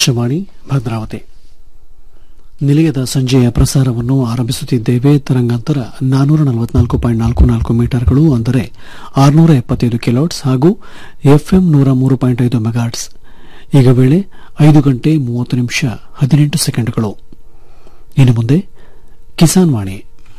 ಆಕಾಶವಾಣಿ ಭದ್ರಾವತಿ ನಿಲಯದ ಸಂಜೆಯ ಪ್ರಸಾರವನ್ನು ಆರಂಭಿಸುತ್ತಿದ್ದೇವೆ ತರಂಗಾಂತರ ನಾನೂರ ನಲವತ್ನಾಲ್ಕು ಪಾಯಿಂಟ್ ನಾಲ್ಕು ನಾಲ್ಕು ಮೀಟರ್ಗಳು ಅಂದರೆ ಆರುನೂರ ಎಪ್ಪತ್ತೈದು ಕಿಲೋಟ್ಸ್ ಹಾಗೂ ಎಫ್ಎಂ ನೂರ ಮೂರು ಪಾಯಿಂಟ್ ಐದು ಮೆಗಾಟ್ಸ್ ಈಗ ವೇಳೆ ಐದು ಗಂಟೆ ಮೂವತ್ತು ನಿಮಿಷ ಹದಿನೆಂಟು ಸೆಕೆಂಡ್ಗಳು ಇನ್ನು ಮುಂದೆ ಕಿಸಾನ್ ವಾಣಿ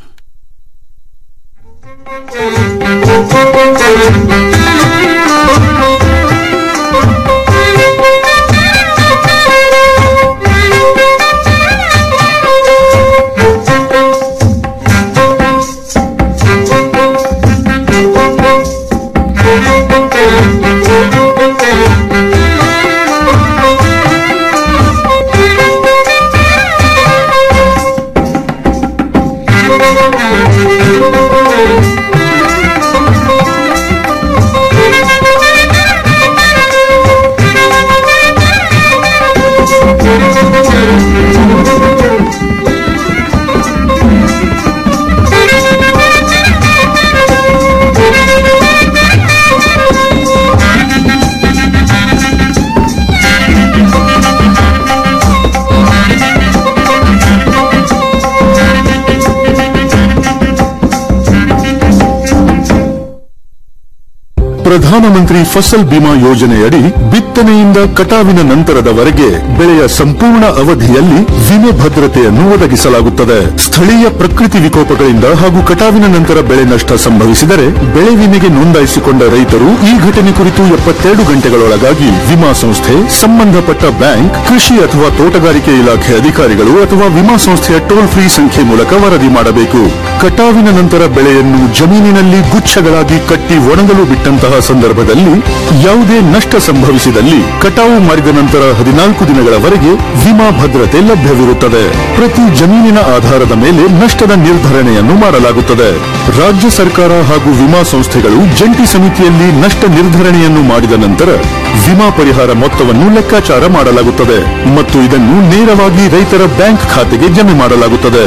ಪ್ರಧಾನಮಂತ್ರಿ ಫಸಲ್ ಬಿಮಾ ಯೋಜನೆಯಡಿ ಬಿತ್ತನೆಯಿಂದ ಕಟಾವಿನ ನಂತರದವರೆಗೆ ಬೆಳೆಯ ಸಂಪೂರ್ಣ ಅವಧಿಯಲ್ಲಿ ವಿಮೆ ಭದ್ರತೆಯನ್ನು ಒದಗಿಸಲಾಗುತ್ತದೆ ಸ್ಥಳೀಯ ಪ್ರಕೃತಿ ವಿಕೋಪಗಳಿಂದ ಹಾಗೂ ಕಟಾವಿನ ನಂತರ ಬೆಳೆ ನಷ್ಟ ಸಂಭವಿಸಿದರೆ ಬೆಳೆ ವಿಮೆಗೆ ನೋಂದಾಯಿಸಿಕೊಂಡ ರೈತರು ಈ ಘಟನೆ ಕುರಿತು ಎಪ್ಪತ್ತೆರಡು ಗಂಟೆಗಳೊಳಗಾಗಿ ವಿಮಾ ಸಂಸ್ಥೆ ಸಂಬಂಧಪಟ್ಟ ಬ್ಯಾಂಕ್ ಕೃಷಿ ಅಥವಾ ತೋಟಗಾರಿಕೆ ಇಲಾಖೆ ಅಧಿಕಾರಿಗಳು ಅಥವಾ ವಿಮಾ ಸಂಸ್ಥೆಯ ಟೋಲ್ ಫ್ರೀ ಸಂಖ್ಯೆ ಮೂಲಕ ವರದಿ ಮಾಡಬೇಕು ಕಟಾವಿನ ನಂತರ ಬೆಳೆಯನ್ನು ಜಮೀನಿನಲ್ಲಿ ಗುಚ್ಛಗಳಾಗಿ ಕಟ್ಟಿ ಒಣಗಲು ಬಿಟ್ಟಂತಹ ಸಂದರ್ಭದಲ್ಲಿ ಯಾವುದೇ ನಷ್ಟ ಸಂಭವಿಸಿದಲ್ಲಿ ಕಟಾವು ಮಾಡಿದ ನಂತರ ಹದಿನಾಲ್ಕು ದಿನಗಳವರೆಗೆ ವಿಮಾ ಭದ್ರತೆ ಲಭ್ಯವಿರುತ್ತದೆ ಪ್ರತಿ ಜಮೀನಿನ ಆಧಾರದ ಮೇಲೆ ನಷ್ಟದ ನಿರ್ಧರಣೆಯನ್ನು ಮಾಡಲಾಗುತ್ತದೆ ರಾಜ್ಯ ಸರ್ಕಾರ ಹಾಗೂ ವಿಮಾ ಸಂಸ್ಥೆಗಳು ಜಂಟಿ ಸಮಿತಿಯಲ್ಲಿ ನಷ್ಟ ನಿರ್ಧರಣೆಯನ್ನು ಮಾಡಿದ ನಂತರ ವಿಮಾ ಪರಿಹಾರ ಮೊತ್ತವನ್ನು ಲೆಕ್ಕಾಚಾರ ಮಾಡಲಾಗುತ್ತದೆ ಮತ್ತು ಇದನ್ನು ನೇರವಾಗಿ ರೈತರ ಬ್ಯಾಂಕ್ ಖಾತೆಗೆ ಜಮೆ ಮಾಡಲಾಗುತ್ತದೆ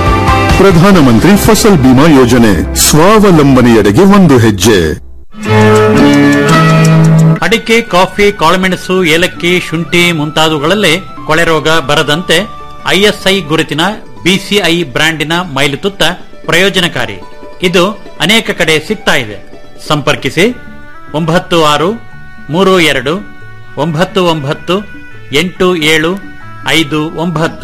ಪ್ರಧಾನಮಂತ್ರಿ ಫಸಲ್ ಬಿಮಾ ಯೋಜನೆ ಸ್ವಾವಲಂಬನೆಯೆಡೆಗೆ ಒಂದು ಹೆಜ್ಜೆ ಅಡಿಕೆ ಕಾಫಿ ಕಾಳುಮೆಣಸು ಏಲಕ್ಕಿ ಶುಂಠಿ ಮುಂತಾದವುಗಳಲ್ಲೇ ಕೊಳೆ ರೋಗ ಬರದಂತೆ ಐಎಸ್ಐ ಗುರುತಿನ ಬಿಸಿಐ ಬ್ರ್ಯಾಂಡಿನ ಮೈಲುತುತ್ತ ಪ್ರಯೋಜನಕಾರಿ ಇದು ಅನೇಕ ಕಡೆ ಸಿಗ್ತಾ ಇದೆ ಸಂಪರ್ಕಿಸಿ ಒಂಬತ್ತು ಆರು ಮೂರು ಎರಡು ಒಂಬತ್ತು ಒಂಬತ್ತು ಎಂಟು ಏಳು ಐದು ಒಂಬತ್ತು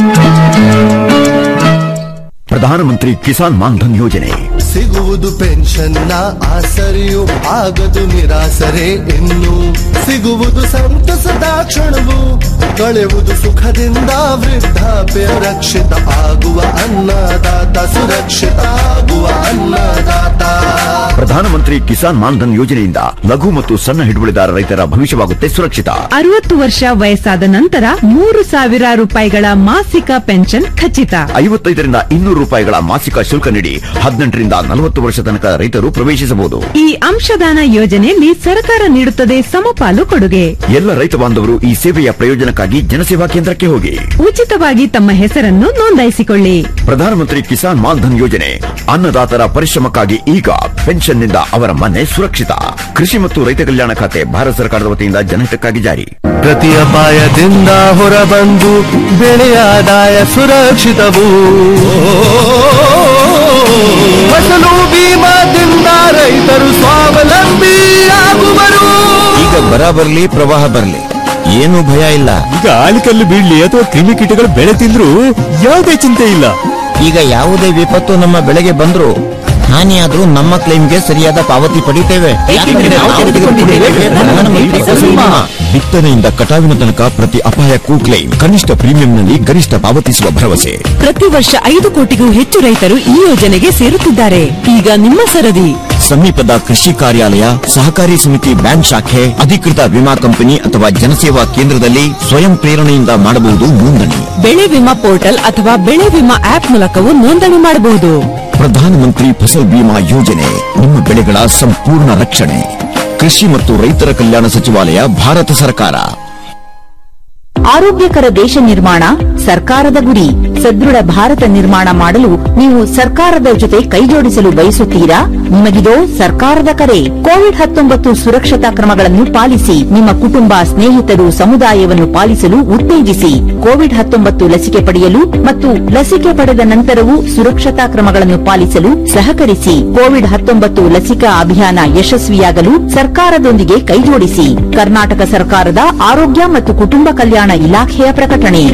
ಪ್ರಧಾನಮಂತ್ರಿ ಕಿಸಾನ್ ಮಾನ್ಧನ್ ಯೋಜನೆ ಸಿಗುವುದು ಪೆನ್ಷನ್ನ ಆಸರೆಯು ಆಗದು ನಿರಾಸರೆ ಇನ್ನು ಸಿಗುವುದು ಸಂತಸದ ಕ್ಷಣವು ಕಳೆಯುವುದು ಸುಖದಿಂದ ವೃದ್ಧಾಪ್ಯ ರಕ್ಷಿತ ಆಗುವ ಅನ್ನದಾತ ಸುರಕ್ಷಿತ ಆಗುವ ಅನ್ನದಾತ ಪ್ರಧಾನಮಂತ್ರಿ ಕಿಸಾನ್ ಮಾನ್ಧನ್ ಯೋಜನೆಯಿಂದ ಲಘು ಮತ್ತು ಸಣ್ಣ ಹಿಡುವಳಿದಾರ ರೈತರ ಭವಿಷ್ಯವಾಗುತ್ತೆ ಸುರಕ್ಷಿತ ಅರವತ್ತು ವರ್ಷ ವಯಸ್ಸಾದ ನಂತರ ಮೂರು ಸಾವಿರ ರೂಪಾಯಿಗಳ ಮಾಸಿಕ ಪೆನ್ಷನ್ ಖಚಿತ ಐವತ್ತೈದರಿಂದ ಇನ್ನೂರು ರೂಪಾಯಿಗಳ ಮಾಸಿಕ ಶುಲ್ಕ ನೀಡಿ ಹದಿನೆಂಟರಿಂದ ನಲವತ್ತು ವರ್ಷ ತನಕ ರೈತರು ಪ್ರವೇಶಿಸಬಹುದು ಈ ಅಂಶದಾನ ಯೋಜನೆಯಲ್ಲಿ ಸರ್ಕಾರ ನೀಡುತ್ತದೆ ಸಮಪಾಲು ಕೊಡುಗೆ ಎಲ್ಲ ರೈತ ಬಾಂಧವರು ಈ ಸೇವೆಯ ಪ್ರಯೋಜನಕ್ಕಾಗಿ ಜನಸೇವಾ ಕೇಂದ್ರಕ್ಕೆ ಹೋಗಿ ಉಚಿತವಾಗಿ ತಮ್ಮ ಹೆಸರನ್ನು ನೋಂದಾಯಿಸಿಕೊಳ್ಳಿ ಪ್ರಧಾನಮಂತ್ರಿ ಕಿಸಾನ್ ಮಾನ್ಧನ್ ಯೋಜನೆ ಅನ್ನದಾತರ ಪರಿಶ್ರಮಕ್ಕಾಗಿ ಈಗ ಪೆನ್ಷನ್ನಿಂದ ಅವರ ಮನೆ ಸುರಕ್ಷಿತ ಕೃಷಿ ಮತ್ತು ರೈತ ಕಲ್ಯಾಣ ಖಾತೆ ಭಾರತ ಸರ್ಕಾರದ ವತಿಯಿಂದ ಜನಹಿತಕ್ಕಾಗಿ ಜಾರಿ ಪ್ರತಿ ಅಪಾಯದಿಂದ ಹೊರಬಂದು ಬೆಳೆಯ ಆದಾಯ ಸುರಕ್ಷಿತವು ಫಸಲು ಬೀಮಾದಿಂದ ರೈತರು ಸ್ವಾವಲಂಬಿ ಆಗುವರು ಈಗ ಬರ ಬರ್ಲಿ ಪ್ರವಾಹ ಬರ್ಲಿ ಏನು ಭಯ ಇಲ್ಲ ಈಗ ಆಲಿಕಲ್ಲು ಬೀಳ್ಲಿ ಅಥವಾ ಕ್ರಿಮಿಕೀಟಗಳು ಬೆಳೆ ತಿಂದ್ರು ಯಾವುದೇ ಚಿಂತೆ ಇಲ್ಲ ಈಗ ಯಾವುದೇ ವಿಪತ್ತು ನಮ್ಮ ಬೆಳೆಗೆ ಬಂದ್ರು ಹಾನಿಯಾದ್ರೂ ನಮ್ಮ ಕ್ಲೈಮ್ಗೆ ಸರಿಯಾದ ಪಾವತಿ ಪಡಿತೇವೆ ಯಾಕಂದ್ರೆ ನಾವು ತೆಗೆದುಕೊಂಡಿದ್ದೇವೆ ಪ್ರಧಾನಮಂತ್ರಿ ಫಸಲ್ ಬಿಮಾ. ಬಿತ್ತನೆಯಿಂದ ಕಟಾವಿನ ತನಕ ಪ್ರತಿ ಅಪಾಯಕ್ಕೂ ಕ್ಲೈಮ್ ಕನಿಷ್ಠ ಪ್ರೀಮಿಯಂನಲ್ಲಿ ಗರಿಷ್ಠ ಪಾವತಿಸುವ ಭರವಸೆ ಪ್ರತಿ ವರ್ಷ ಐದು ಕೋಟಿಗೂ ಹೆಚ್ಚು ರೈತರು ಈ ಯೋಜನೆಗೆ ಸೇರುತ್ತಿದ್ದಾರೆ ಈಗ ನಿಮ್ಮ ಸರದಿ ಸಮೀಪದ ಕೃಷಿ ಕಾರ್ಯಾಲಯ ಸಹಕಾರಿ ಸಮಿತಿ ಬ್ಯಾಂಕ್ ಶಾಖೆ ಅಧಿಕೃತ ವಿಮಾ ಕಂಪನಿ ಅಥವಾ ಜನಸೇವಾ ಕೇಂದ್ರದಲ್ಲಿ ಸ್ವಯಂ ಪ್ರೇರಣೆಯಿಂದ ಮಾಡಬಹುದು ನೋಂದಣಿ ಬೆಳೆ ವಿಮಾ ಪೋರ್ಟಲ್ ಅಥವಾ ಬೆಳೆ ವಿಮಾ ಆಪ್ ಮೂಲಕವೂ ನೋಂದಣಿ ಮಾಡಬಹುದು ಪ್ರಧಾನಮಂತ್ರಿ ಫಸಲ್ ಬಿಮಾ ಯೋಜನೆ ನಿಮ್ಮ ಬೆಳೆಗಳ ಸಂಪೂರ್ಣ ರಕ್ಷಣೆ ಕೃಷಿ ಮತ್ತು ರೈತರ ಕಲ್ಯಾಣ ಸಚಿವಾಲಯ ಭಾರತ ಸರ್ಕಾರ ಆರೋಗ್ಯಕರ ದೇಶ ನಿರ್ಮಾಣ ಸರ್ಕಾರದ ಗುರಿ ಸದೃಢ ಭಾರತ ನಿರ್ಮಾಣ ಮಾಡಲು ನೀವು ಸರ್ಕಾರದ ಜೊತೆ ಕೈಜೋಡಿಸಲು ಬಯಸುತ್ತೀರಾ ನಿಮಗಿದೋ ಸರ್ಕಾರದ ಕರೆ ಕೋವಿಡ್ ಹತ್ತೊಂಬತ್ತು ಸುರಕ್ಷತಾ ಕ್ರಮಗಳನ್ನು ಪಾಲಿಸಿ ನಿಮ್ಮ ಕುಟುಂಬ ಸ್ನೇಹಿತರು ಸಮುದಾಯವನ್ನು ಪಾಲಿಸಲು ಉತ್ತೇಜಿಸಿ ಕೋವಿಡ್ ಹತ್ತೊಂಬತ್ತು ಲಸಿಕೆ ಪಡೆಯಲು ಮತ್ತು ಲಸಿಕೆ ಪಡೆದ ನಂತರವೂ ಸುರಕ್ಷತಾ ಕ್ರಮಗಳನ್ನು ಪಾಲಿಸಲು ಸಹಕರಿಸಿ ಕೋವಿಡ್ ಹತ್ತೊಂಬತ್ತು ಲಸಿಕಾ ಅಭಿಯಾನ ಯಶಸ್ವಿಯಾಗಲು ಸರ್ಕಾರದೊಂದಿಗೆ ಕೈಜೋಡಿಸಿ ಕರ್ನಾಟಕ ಸರ್ಕಾರದ ಆರೋಗ್ಯ ಮತ್ತು ಕುಟುಂಬ ಕಲ್ಯಾಣ ಇಲಾಖೆಯ ಪ್ರಕಟಣೆ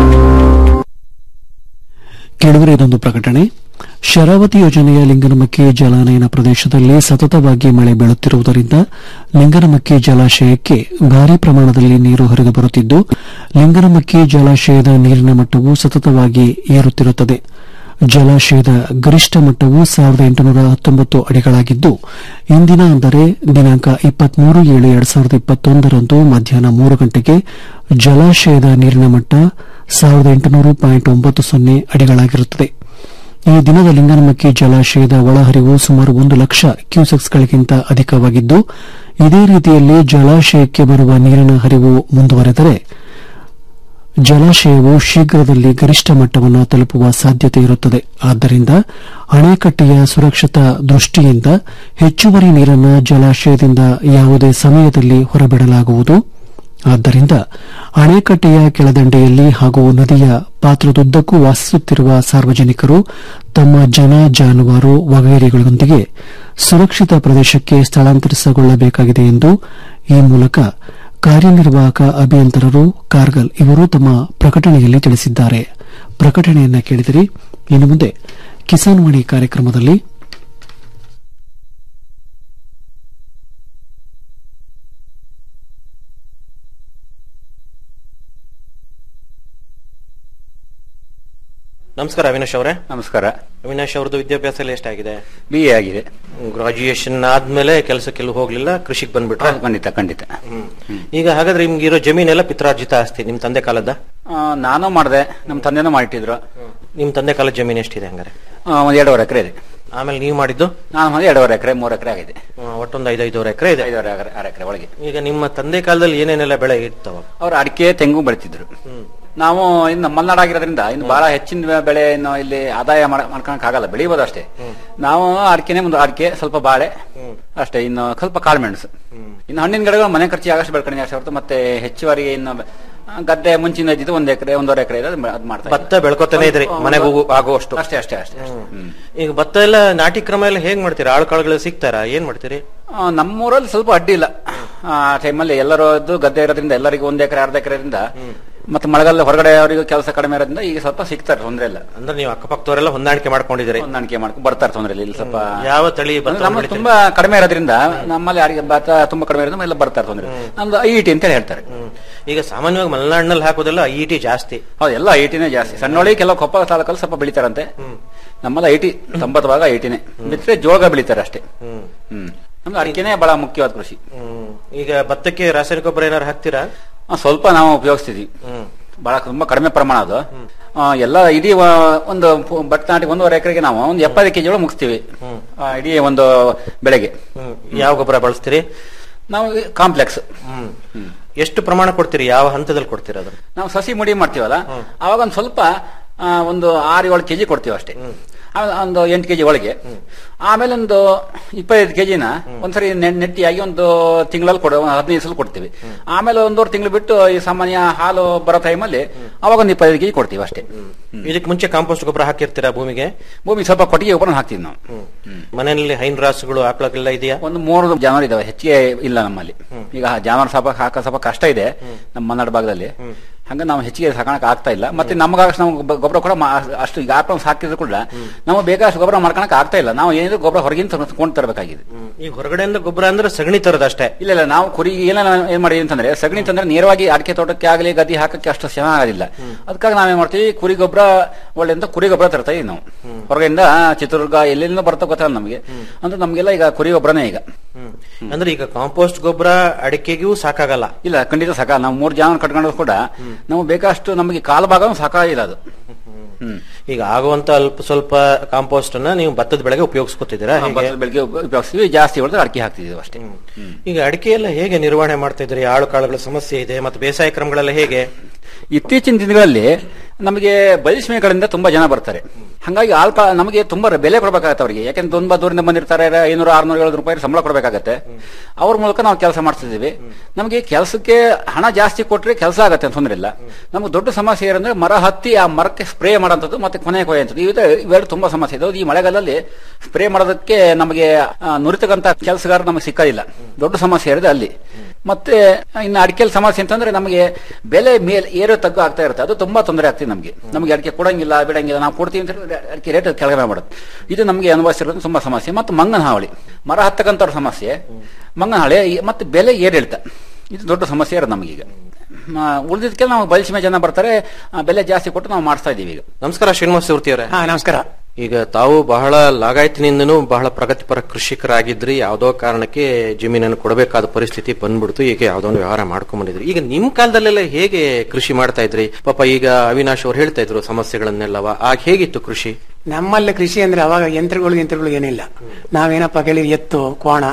ಕೆಳಗರೆ ಇದೊಂದು ಪ್ರಕಟಣೆ ಶರಾವತಿ ಯೋಜನೆಯ ಲಿಂಗನಮಕ್ಕಿ ಜಲಾನಯನ ಪ್ರದೇಶದಲ್ಲಿ ಸತತವಾಗಿ ಮಳೆ ಬೀಳುತ್ತಿರುವುದರಿಂದ ಲಿಂಗನಮಕ್ಕಿ ಜಲಾಶಯಕ್ಕೆ ಭಾರೀ ಪ್ರಮಾಣದಲ್ಲಿ ನೀರು ಹರಿದು ಬರುತ್ತಿದ್ದು ಲಿಂಗನಮಕ್ಕಿ ಜಲಾಶಯದ ನೀರಿನ ಮಟ್ಟವು ಸತತವಾಗಿ ಏರುತ್ತಿರುತ್ತದೆ ಜಲಾಶಯದ ಗರಿಷ್ಠ ಮಟ್ಟವು ಸಾವಿರದ ಎಂಟುನೂರ ಹತ್ತೊಂಬತ್ತು ಅಡಿಗಳಾಗಿದ್ದು ಇಂದಿನ ಅಂದರೆ ದಿನಾಂಕ ಇಪ್ಪತ್ಮೂರು ಏಳು ಎರಡ್ ಸಾವಿರದ ಇಪ್ಪತ್ತೊಂದರಂದು ಮಧ್ಯಾಹ್ನ ಮೂರು ಗಂಟೆಗೆ ಜಲಾಶಯದ ನೀರಿನ ಮಟ್ಟ ಸಾವಿರದ ಎಂಟುನೂರು ಪಾಯಿಂಟ್ ಒಂಬತ್ತು ಸೊನ್ನೆ ಅಡಿಗಳಾಗಿರುತ್ತದೆ ಈ ದಿನದ ಲಿಂಗನಮಕ್ಕಿ ಜಲಾಶಯದ ಒಳಹರಿವು ಸುಮಾರು ಒಂದು ಲಕ್ಷ ಕ್ಯೂಸೆಕ್ಸ್ಗಳಿಗಿಂತ ಅಧಿಕವಾಗಿದ್ದು ಇದೇ ರೀತಿಯಲ್ಲಿ ಜಲಾಶಯಕ್ಕೆ ಬರುವ ನೀರಿನ ಹರಿವು ಮುಂದುವರೆದರೆ ಜಲಾಶಯವು ಶೀಘ್ರದಲ್ಲಿ ಗರಿಷ್ಠ ಮಟ್ಟವನ್ನು ತಲುಪುವ ಸಾಧ್ಯತೆ ಇರುತ್ತದೆ ಆದ್ದರಿಂದ ಅಣೆಕಟ್ಟೆಯ ಸುರಕ್ಷತಾ ದೃಷ್ಟಿಯಿಂದ ಹೆಚ್ಚುವರಿ ನೀರನ್ನು ಜಲಾಶಯದಿಂದ ಯಾವುದೇ ಸಮಯದಲ್ಲಿ ಹೊರಬಿಡಲಾಗುವುದು ಆದ್ದರಿಂದ ಅಣೆಕಟ್ಟೆಯ ಕೆಳದಂಡೆಯಲ್ಲಿ ಹಾಗೂ ನದಿಯ ಪಾತ್ರದುದ್ದಕ್ಕೂ ವಾಸಿಸುತ್ತಿರುವ ಸಾರ್ವಜನಿಕರು ತಮ್ಮ ಜನ ಜಾನುವಾರು ವಗೈರೆಗಳೊಂದಿಗೆ ಸುರಕ್ಷಿತ ಪ್ರದೇಶಕ್ಕೆ ಸ್ಥಳಾಂತರಿಸಿಕೊಳ್ಳಬೇಕಾಗಿದೆ ಎಂದು ಈ ಮೂಲಕ ಕಾರ್ಯನಿರ್ವಾಹಕ ಅಭಿಯಂತರರು ಕಾರ್ಗಲ್ ಇವರು ತಮ್ಮ ಪ್ರಕಟಣೆಯಲ್ಲಿ ತಿಳಿಸಿದ್ದಾರೆ ಪ್ರಕಟಣೆಯನ್ನ ಕೇಳಿದಿರಿ ಇನ್ನು ಮುಂದೆ ಕಿಸಾನ್ ವಾಣಿ ಕಾರ್ಯಕ್ರಮದಲ್ಲಿ ನಮಸ್ಕಾರ ಅವಿನಾಶ್ ಅವರೇ ನಮಸ್ಕಾರ ಅವಿನಾಶ್ ಅವ್ರದ್ದು ವಿದ್ಯಾಭ್ಯಾಸ ಎಲ್ಲ ಎಷ್ಟಾಗಿದೆ ಬಿ ಎ ಆಗಿದೆ ಗ್ರಾಜುಯೇಷನ್ ಆದ್ಮೇಲೆ ಕೆಲಸಕ್ಕೆಲ್ಲೂ ಹೋಗ್ಲಿಲ್ಲ ಕೃಷಿಗೆ ಬಂದ್ಬಿಟ್ರೆ ಖಂಡಿತ ಖಂಡಿತ ಈಗ ಹಾಗಾದ್ರೆ ನಿಮ್ಗೆ ಇರೋ ಜಮೀನೆಲ್ಲ ಪಿತ್ರಾರ್ಜಿತ ಆಸ್ತಿ ನಿಮ್ ತಂದೆ ಕಾಲದ ಆ, ನಾನು ಮಾಡಿದೆ ನಮ್ಮ ತಂದೆನೂ ಮಾಡಿಟ್ಟಿದ್ರು ನಿಮ್ ತಂದೆ ಕಾಲದ ಜಮೀನು ಎಷ್ಟಿದೆ ಹಂಗಾರೆ ಆ, ಒಂದ್ ಎರಡೂವರೆ ಎಕರೆ ಇದೆ ಆಮೇಲೆ ನೀವು ಮಾಡಿದ್ದು ನಾನು ಮಾಡಿ ಎರಡೂವರೆ ಎಕರೆ ಮೂರು ಎಕರೆ ಆಗಿದೆ ಆ, ಒಟ್ಟೊಂದು ಐದು ಐದೂವರೆ ಎಕರೆ ಇದೆ ಐದೂವರೆ ಎಕರೆ ಆರು ಎಕರೆ ಒಳಗೆ ಈಗ ನಿಮ್ಮ ತಂದೆ ಕಾಲದಲ್ಲಿ ಏನೇನೆಲ್ಲ ಬೆಳೆ ಇರ್ತಾವ ಅವ್ರು ಅಡಿಕೆ ತೆಂಗು ಬೆಳಿತಿದ್ರು ನಾವು ಇನ್ನು ಮಲೆನಾಡು ಆಗಿರೋದ್ರಿಂದ ಇನ್ನು ಬಹಳ ಹೆಚ್ಚಿನ ಬೆಳೆ ಇನ್ನು ಇಲ್ಲಿ ಆದಾಯ ಮಾಡ್ಕೊಳಕ್ ಆಗಲ್ಲ ಬೆಳಿಬೋದು ಅಷ್ಟೇ ನಾವು ಅಡಿಕೆನೆ ಒಂದು ಅಡಿಕೆ ಸ್ವಲ್ಪ ಬಾಳೆ ಅಷ್ಟೇ ಇನ್ನು ಸ್ವಲ್ಪ ಕಾಳುಮೆಣಸು ಇನ್ನು ಹಣ್ಣಿನ ಗಿಡಗಳು ಮನೆ ಖರ್ಚಿಗೆ ಆಗಷ್ಟು ಬೆಳ್ಕೊಂಡು ಅಷ್ಟೇ ಹೊರತು ಮತ್ತೆ ಹೆಚ್ಚುವರಿ ಇನ್ನು ಆ, ಗದ್ದೆ ಮುಂಚಿನ ಇದ್ದಿದ್ದು ಒಂದ್ ಎಕರೆ ಒಂದೂವರೆ ಎಕರೆ ಇದೆ ಅದು ಮಾಡ್ತಾ ಇದ್ದೀವಿ. ಭತ್ತ ಬೆಳ್ಕೊತಾನೆ ಇದ್ರಿ ಒಂದು- ಮನೆಗೆ ಹೋಗು- ಆಗುವಷ್ಟು ಅಷ್ಟೇ ಅಷ್ಟೇ ಅಷ್ಟೇ ಅಷ್ಟೇ. ಹ್ಮ್. ಈಗ ಭತ್ತ ಎಲ್ಲ ನಾಟಿ ಕ್ರಮ ಎಲ್ಲ ಹೇಗ್ ಮಾಡ್ತೀರಾ ಆಳು ಕಾಳುಗಳು ಸಿಗ್ತಾರಾ ಏನ್ ಮಾಡ್ತೀರಿ ಆ, ನಮ್ಮೂರಲ್ಲಿ ಸ್ವಲ್ಪ ಅಡ್ಡಿ ಇಲ್ಲ ಆ ಟೈಮಲ್ಲಿ ಎಲ್ಲರೂ ಇದ್ದು ಗದ್ದೆ ಇರೋದ್ರಿಂದ ಎಲ್ಲರಿಗೂ ಒಂದ್ ಎಕರೆ ಅರ್ಧ ಎಕರೆದಿಂದ ಮತ್ತೆ ಮಳೆಗಾಲ ಹೊರಗಡೆ ಅವರಿಗೂ ಕೆಲಸ ಕಡಿಮೆ ಇರೋದ್ರಿಂದ ಈಗ ಸ್ವಲ್ಪ ಸಿಗ್ತಾರೆ ತೊಂದ್ರೆ ಇಲ್ಲ ಅಂದ್ರೆ ನೀವು ಅಕ್ಕಪಕ್ಕದವರೆಲ್ಲ ಹೊಂದಾಣಿಕೆ ಮಾಡ್ಕೊಂಡಿದ್ದೀರಿ ಹೊಂದಾಣಿಕೆ ಮಾಡ್ಕೊಂಡು ಬರ್ತಾರೆ ತೊಂದ್ರೆ ಇಲ್ಲ ಇಲ್ಲಿ ಸ್ವಲ್ಪ ಯಾವ ತಳಿ ಭತ್ತ ಅಂದ್ರೆ ನಮ್ಮ ಬೆಳಿತೀರಿ? ತುಂಬಾ ಕಡಿಮೆ ಇರೋದ್ರಿಂದ ನಮ್ಮಲ್ಲಿ ಅಡಿಗೆ ಭತ್ತ ತುಂಬಾ ಕಡಿಮೆ ಇರೋದ್ರಿಂದ ಎಲ್ಲ ಬರ್ತಾರೆ ತೊಂದ್ರೆ ಇಲ್ಲ. ನಮ್ದು ಐ ಟಿ ಅಂತ ಹೇಳ್ತಾರೆ ಈಗ ಸಾಮಾನ್ಯವಾಗಿ ಮಲೆನಾಡಿನಲ್ಲಿ ಹಾಕೋದೆಲ್ಲ ಐ ಟಿ ಜಾಸ್ತಿ ಹೌದು ಎಲ್ಲ ಐ ಟಿನೇ ಜಾಸ್ತಿ ಸಣ್ಣೊಳಿ ಕೆಲವು ಕೊಪ್ಪ ತಾಲೂಕಲ್ಲಿ ಸ್ವಲ್ಪ ಬೆಳಿತಾರಂತೆ ನಮ್ಮಲ್ಲಿ ಐ ಟಿ ತೊಂಬತ್ತು ಭಾಗ ಐ ಟಿನೇ ಬಿಟ್ಟರೆ ಜೋಳ ಬೆಳಿತಾರೆ ಅಷ್ಟೇ ಹ್ಮ್ ನಮ್ದು ಅಡಿಕೆನೇ ಬಹಳ ಮುಖ್ಯವಾದ ಕೃಷಿ ಹ್ಮ್. ಈಗ ಭತ್ತಕ್ಕೆ ರಾಸಾಯನಿಕ ಗೊಬ್ಬರ ಏನಾರು ಹಾಕ್ತೀರಾ ಆ, ಸ್ವಲ್ಪ ನಾವು ಉಪಯೋಗಿಸ್ತಿದ್ವಿ ಬಹಳ ತುಂಬಾ ಕಡಿಮೆ ಪ್ರಮಾಣ ಅದು ಆ, ಎಲ್ಲ ಇಡೀ ವ- ಒಂದು ಪು- ಭತ್ತ ನಾಟಿ ಒಂದೂವರೆ ಎಕರೆಗೆ ನಾವು ಒಂದು ಎಪ್ಪತ್ತು ಕೆಜಿ ಒಳಗೆ ಮುಗಿಸ್ತೀವಿ ಆ, ಇಡೀ ಒಂದು ಬೆಳೆಗೆ ಯಾವ ಗೊಬ್ಬರ ಬಳಸ್ತೀರಿ ನಾವು ಕಾಂಪ್ಲೆಕ್ಸ್ ಎಷ್ಟು ಪ್ರಮಾಣ ಕೊಡ್ತೀರಿ ಯಾವ ಹಂತದಲ್ಲಿ ಕೊಡ್ತೀರಾ ಅದನ್ನ ನಾವು ಸಸಿ ಮುಡಿ ಮಾಡ್ತೀವಲ್ಲ ಅವಾಗ ಒಂದು ಸ್ವಲ್ಪ ಆ, ಒಂದು ಆರು ಏಳು ಕೆಜಿ ಕೊಡ್ತೀವಿ ಅಷ್ಟೇ ಆಮೇಲೆ ಒಂದು ಎಂಟು ಕೆಜಿ ಒಳಗೆ ಆಮೇಲೆ ಒಂದು ಇಪ್ಪತ್ತೈದು ಕೆಜಿನ ಒಂದ್ಸರಿ ನೆ- ನೆಟ್ಟಿಯಾಗಿ ಒಂದು ತಿಂಗಳಲ್ಲಿ ಕೊಡ ಒಂದು ಹದಿನೈದು ಸಲ ಕೊಡ್ತೀವಿ ಆಮೇಲೆ ಒಂದೂವರೆ ತಿಂಗಳು ಬಿಟ್ಟು ಈ ಸಾಮಾನ್ಯ ಹಾಲು ಬರೋ ಟೈಮಲ್ಲಿ ಅವಾಗ ಒಂದು ಇಪ್ಪತ್ತೈದು ಕೆಜಿ ಕೊಡ್ತೀವಿ ಅಷ್ಟೇ ಇದಕ್ಕೆ ಮುಂಚೆ ಕಾಂಪೋಸ್ಟ್ ಗೊಬ್ಬರ ಹಾಕಿರ್ತೀರಾ ಭೂಮಿಗೆ ಭೂಮಿ ಸ್ವಲ್ಪ ಕೊಟ್ಟಿಗೆ ಗೊಬ್ಬರ ಹಾಕ್ತೀವಿ ನಾವು ಮನೆಯಲ್ಲಿ ಹೈನ್ ರಾಸುಗಳು ಆಕಳಕ್ಕೆಲ್ಲ ಇದೆಯಾ ಒಂದು ಮೂರು ಜಾನುವಾರು ಇದಾವೆ ಹೆಚ್ಚಿಗೆ ಇಲ್ಲ ನಮ್ಮಲ್ಲಿ ಈಗ ಜಾನುವಾರು ಸ್ವಲ್ಪ ಹಾಕ ಸ್ವಲ್ಪ ಕಷ್ಟ ಇದೆ ನಮ್ಮ ಮಲೆನಾಡು ಭಾಗದಲ್ಲಿ ಹಂಗ ನಾವು ಹೆಚ್ಚಿಗೆ ಸಾಕಣಕ್ ಆಗ್ತಾ ಇಲ್ಲ ಮತ್ತೆ ನಮಗಾಗಷ್ಟು ನಾವು ಗೊಬ್ಬ- ಗೊಬ್ಬರ ಕೂಡ ಮಾ- ಅಷ್ಟು ಈಗ ಆಪ್ರಮ್ ಸಾಕಿದ್ರು ಕೂಡ ನಾವು ಬೇಕಾದಷ್ಟು ಗೊಬ್ಬರ ಮಾಡ್ಕೊಳಕ್ ಆಗ್ತಾ ಇಲ್ಲ ನಾವು ಏನಿದ್ರು ಗೊಬ್ಬರ ಹೊರಗಿಂದ ಕೊಂಡು ತರಬೇಕಾಗಿದೆ ಈಗ ಹೊರಗಡೆಯಿಂದ ಗೊಬ್ಬರ ಅಂದ್ರೆ ಸಗಣಿ ತರದ ಅಷ್ಟೇ ಇಲ್ಲ ಇಲ್ಲ ನಾವು ಕುರಿ ಏನ ಏನ್ ಮಾಡಿದ್ವಿ ಅಂತಂದ್ರೆ ಸಗಣಿ ತಂದ್ರೆ ನೇರವಾಗಿ ಅಡಿಕೆ ತೋಟಕ್ಕೆ ಆಗಲಿ ಗದ್ದೆ ಹಾಕಕ್ಕೆ ಅಷ್ಟು ಚೆನ್ನಾಗೋದಿಲ್ಲ ಅದಕ್ಕಾಗಿ ನಾವೇನ್ ಮಾಡ್ತೀವಿ ಕುರಿ ಗೊಬ್ಬರ ಒಳ್ಳೆ ಅಂತ ಕುರಿ ಗೊಬ್ಬರ ತರ್ತಾ ಇದೀವಿ ನಾವು ಹೊರಗಿಂದ ಚಿತ್ರದುರ್ಗ ಎಲ್ಲೆಲ್ಲಿಂದ ಬರ್ತಾ ಗೊತ್ತಲ್ಲ ನಮಗೆ ಅಂದ್ರೆ ನಮಗೆಲ್ಲ ಈಗ ಕುರಿ ಗೊಬ್ಬರನೇ ಈಗ ಅಂದ್ರೆ ಈಗ ಕಾಂಪೋಸ್ಟ್ ಗೊಬ್ಬರ ಅಡಿಕೆಗೂ ಸಾಕಾಗಲ್ಲ ಇಲ್ಲ ಖಂಡಿತ ಸಾಕ ನಾವು ಮೂರು ಜಾನ ಕಟ್ಕೊಂಡ್ರು ಕೂಡ ನಾವು ಬೇಕಷ್ಟು ನಮಗೆ ಕಾಲು ಭಾಗನೂ ಸಾಕಾಗಿಲ್ಲ ಅದು ಈಗ ಆಗುವಂತ ಅಲ್ಪ ಸ್ವಲ್ಪ ಕಾಂಪೋಸ್ಟ್ ಅನ್ನ ನೀವು ಭತ್ತದ ಬೆಳೆಗೆ ಉಪಯೋಗಿಸ್ಕೊತಿದ್ದೀರಾ ಹಾ, ಭತ್ತದ ಬೆಳೆಗೆ ಉಪ- ಉಪಯೋಗಿಸ್ತೀವಿ ಜಾಸ್ತಿ ಹೊಡೆದ್ರೆ ಅಡಿಕೆ ಹಾಕ್ತಿದೀವಿ ಅಷ್ಟೇ ಈಗ ಅಡಿಕೆ ಎಲ್ಲ ಹೇಗೆ ನಿರ್ವಹಣೆ ಮಾಡ್ತಾ ಇದ್ದೀರಿ ಆಳು ಕಾಳುಗಳ ಸಮಸ್ಯೆ ಇದೆ ಮತ್ತೆ ಬೇಸಾಯ ಕ್ರಮಗಳೆಲ್ಲ ಹೇಗೆ ಇತ್ತೀಚಿನ ದಿನಗಳಲ್ಲಿ ನಮಗೆ ಬಯಲುಸೀಮೆಗಳಿಂದ ತುಂಬಾ ಜನ ಬರ್ತಾರೆ ಹಂಗಾಗಿ ಆಲ್ಕ ನಮಗೆ ತುಂಬಾ ಬೆಲೆ ಕೊಡಬೇಕಾಗತ್ತೆ ಅವರಿಗೆ ಯಾಕೆಂದ್ರೆ ತುಂಬಾ ದೂರದಿಂದ ಬಂದಿರ್ತಾರೆ ಐನೂರು ಆರ್ನೂರ ಏಳು ರೂಪಾಯಿ ಸಂಬಳ ಕೊಡಬೇಕಾಗತ್ತೆ ಅವ್ರ ಮೂಲಕ ನಾವು ಕೆಲಸ ಮಾಡ್ತಿದ್ದೀವಿ ನಮಗೆ ಕೆಲಸಕ್ಕೆ ಹಣ ಜಾಸ್ತಿ ಕೊಟ್ರೆ ಕೆಲಸ ಆಗತ್ತೆ ಅಂತ ತೊಂದ್ರೆ ಇಲ್ಲ ನಮ್ಗೆ ದೊಡ್ಡ ಸಮಸ್ಯೆ ಏನಂದ್ರೆ ಮರ ಹತ್ತಿ ಆ ಮರಕ್ಕೆ ಸ್ಪ್ರೇ ಮಾಡೋಂಥದ್ದು ಮತ್ತೆ ಕೊನೆ ಕೊಯ್ಯಂಥದ್ದು ಇವೆ ಇವೆರಡು ತುಂಬಾ ಸಮಸ್ಯೆ ಇದೆ ಈ ಮಳೆಗಾಲದಲ್ಲಿ ಸ್ಪ್ರೇ ಮಾಡೋದಕ್ಕೆ ನಮಗೆ ಆ, ನುರಿತಕ್ಕಂತ ಕೆಲಸಗಾರ ನಮಗೆ ಸಿಕ್ಕೋದಿಲ್ಲ ದೊಡ್ಡ ಸಮಸ್ಯೆ ಇರೋದು ಅಲ್ಲಿ ಮತ್ತೆ ಇನ್ನು ಅಡಿಕೆಲ್ ಸಮಸ್ಯೆ ಅಂತಂದ್ರೆ ನಮಗೆ ಬೆಲೆ ಮೇಲೆ ಏರೋ ತಗ್ಗು ಆಗ್ತಾ ಇರುತ್ತೆ ಅದು ತುಂಬಾ ತೊಂದರೆ ಆಗ್ತಿದೆ ನಮಗೆ ನಮಗೆ ಅಡಿಕೆ ಕೊಡಂಗಿಲ್ಲ ಬಿಡಂಗಿಲ್ಲ ನಾವು ಕೊಡ್ತೀವಿ ಅಂತ ಹೇಳಿದ್ರೆ ಅಡಿಕೆ ರೇಟ್ ಕೆಳಗಡೆ ಮಾಡುತ್ತೆ ಇದು ನಮಗೆ ಅನುಭವಿಸಿರೋದು ತುಂಬಾ ಸಮಸ್ಯೆ ಮತ್ತು ಮಂಗನ ಹಾವಳಿ ಮರ ಹತ್ತಕ್ಕಂಥವ್ರ ಸಮಸ್ಯೆ ಮಂಗನ ಹಾವಳಿ ಈ- ಮತ್ತೆ ಬೆಲೆ ಏರಿಳ್ತ ಇದು ದೊಡ್ಡ ಸಮಸ್ಯೆ ಇರೋದು ನಮಗೀಗ ಉಳಿದಿದ್ದಕ್ಕೆ ನಾವು ಬಯಲುಸೀಮೆ ಜನ ಬರ್ತಾರೆ ಆ, ಬೆಲೆ ಜಾಸ್ತಿ ಕೊಟ್ಟು ನಾವು ಮಾಡಿಸ್ತಾ ಇದೀವಿ ಈಗ ನಮಸ್ಕಾರ ಶ್ರೀನಿವಾಸ ಮೂರ್ತಿ ಅವರೇ ಹಾ ನಮಸ್ಕಾರ ಈಗ ತಾವು ಬಹಳ ಲಾಗಾಯತಿನಿಂದನೂ ಬಹಳ ಪ್ರಗತಿಪರ ಕೃಷಿಕರಾಗಿದ್ರಿ ಯಾವುದೋ ಕಾರಣಕ್ಕೆ ಜಮೀನನ್ನು ಕೊಡಬೇಕಾದ ಪರಿಸ್ಥಿತಿ ಬಂದ್ಬಿಡ್ತು ಈಗ ಯಾವುದೋ ಒಂದು ವ್ಯವಹಾರ ಮಾಡ್ಕೊಂಡ್ ಬಂದಿದ್ರಿ ಈಗ ನಿಮ್ ಕಾಲದಲ್ಲೆಲ್ಲ ಹೇಗೆ ಕೃಷಿ ಮಾಡ್ತಾ ಇದ್ರಿ ಪಾಪ ಈಗ ಅವಿನಾಶ್ ಅವ್ರು ಹೇಳ್ತಾ ಇದ್ರು ಸಮಸ್ಯೆಗಳನ್ನೆಲ್ಲವ ಆಗ ಹೇಗಿತ್ತು ಕೃಷಿ ನಮ್ಮಲ್ಲಿ ಕೃಷಿ ಅಂದ್ರೆ ಅವಾಗ ಯಂತ್ರಗಳು ಯಂತ್ರಗಳು ಏನಿಲ್ಲ ನಾವೇನಪ್ಪ ಕೇಳಿ ಎತ್ತು ಕೋಣ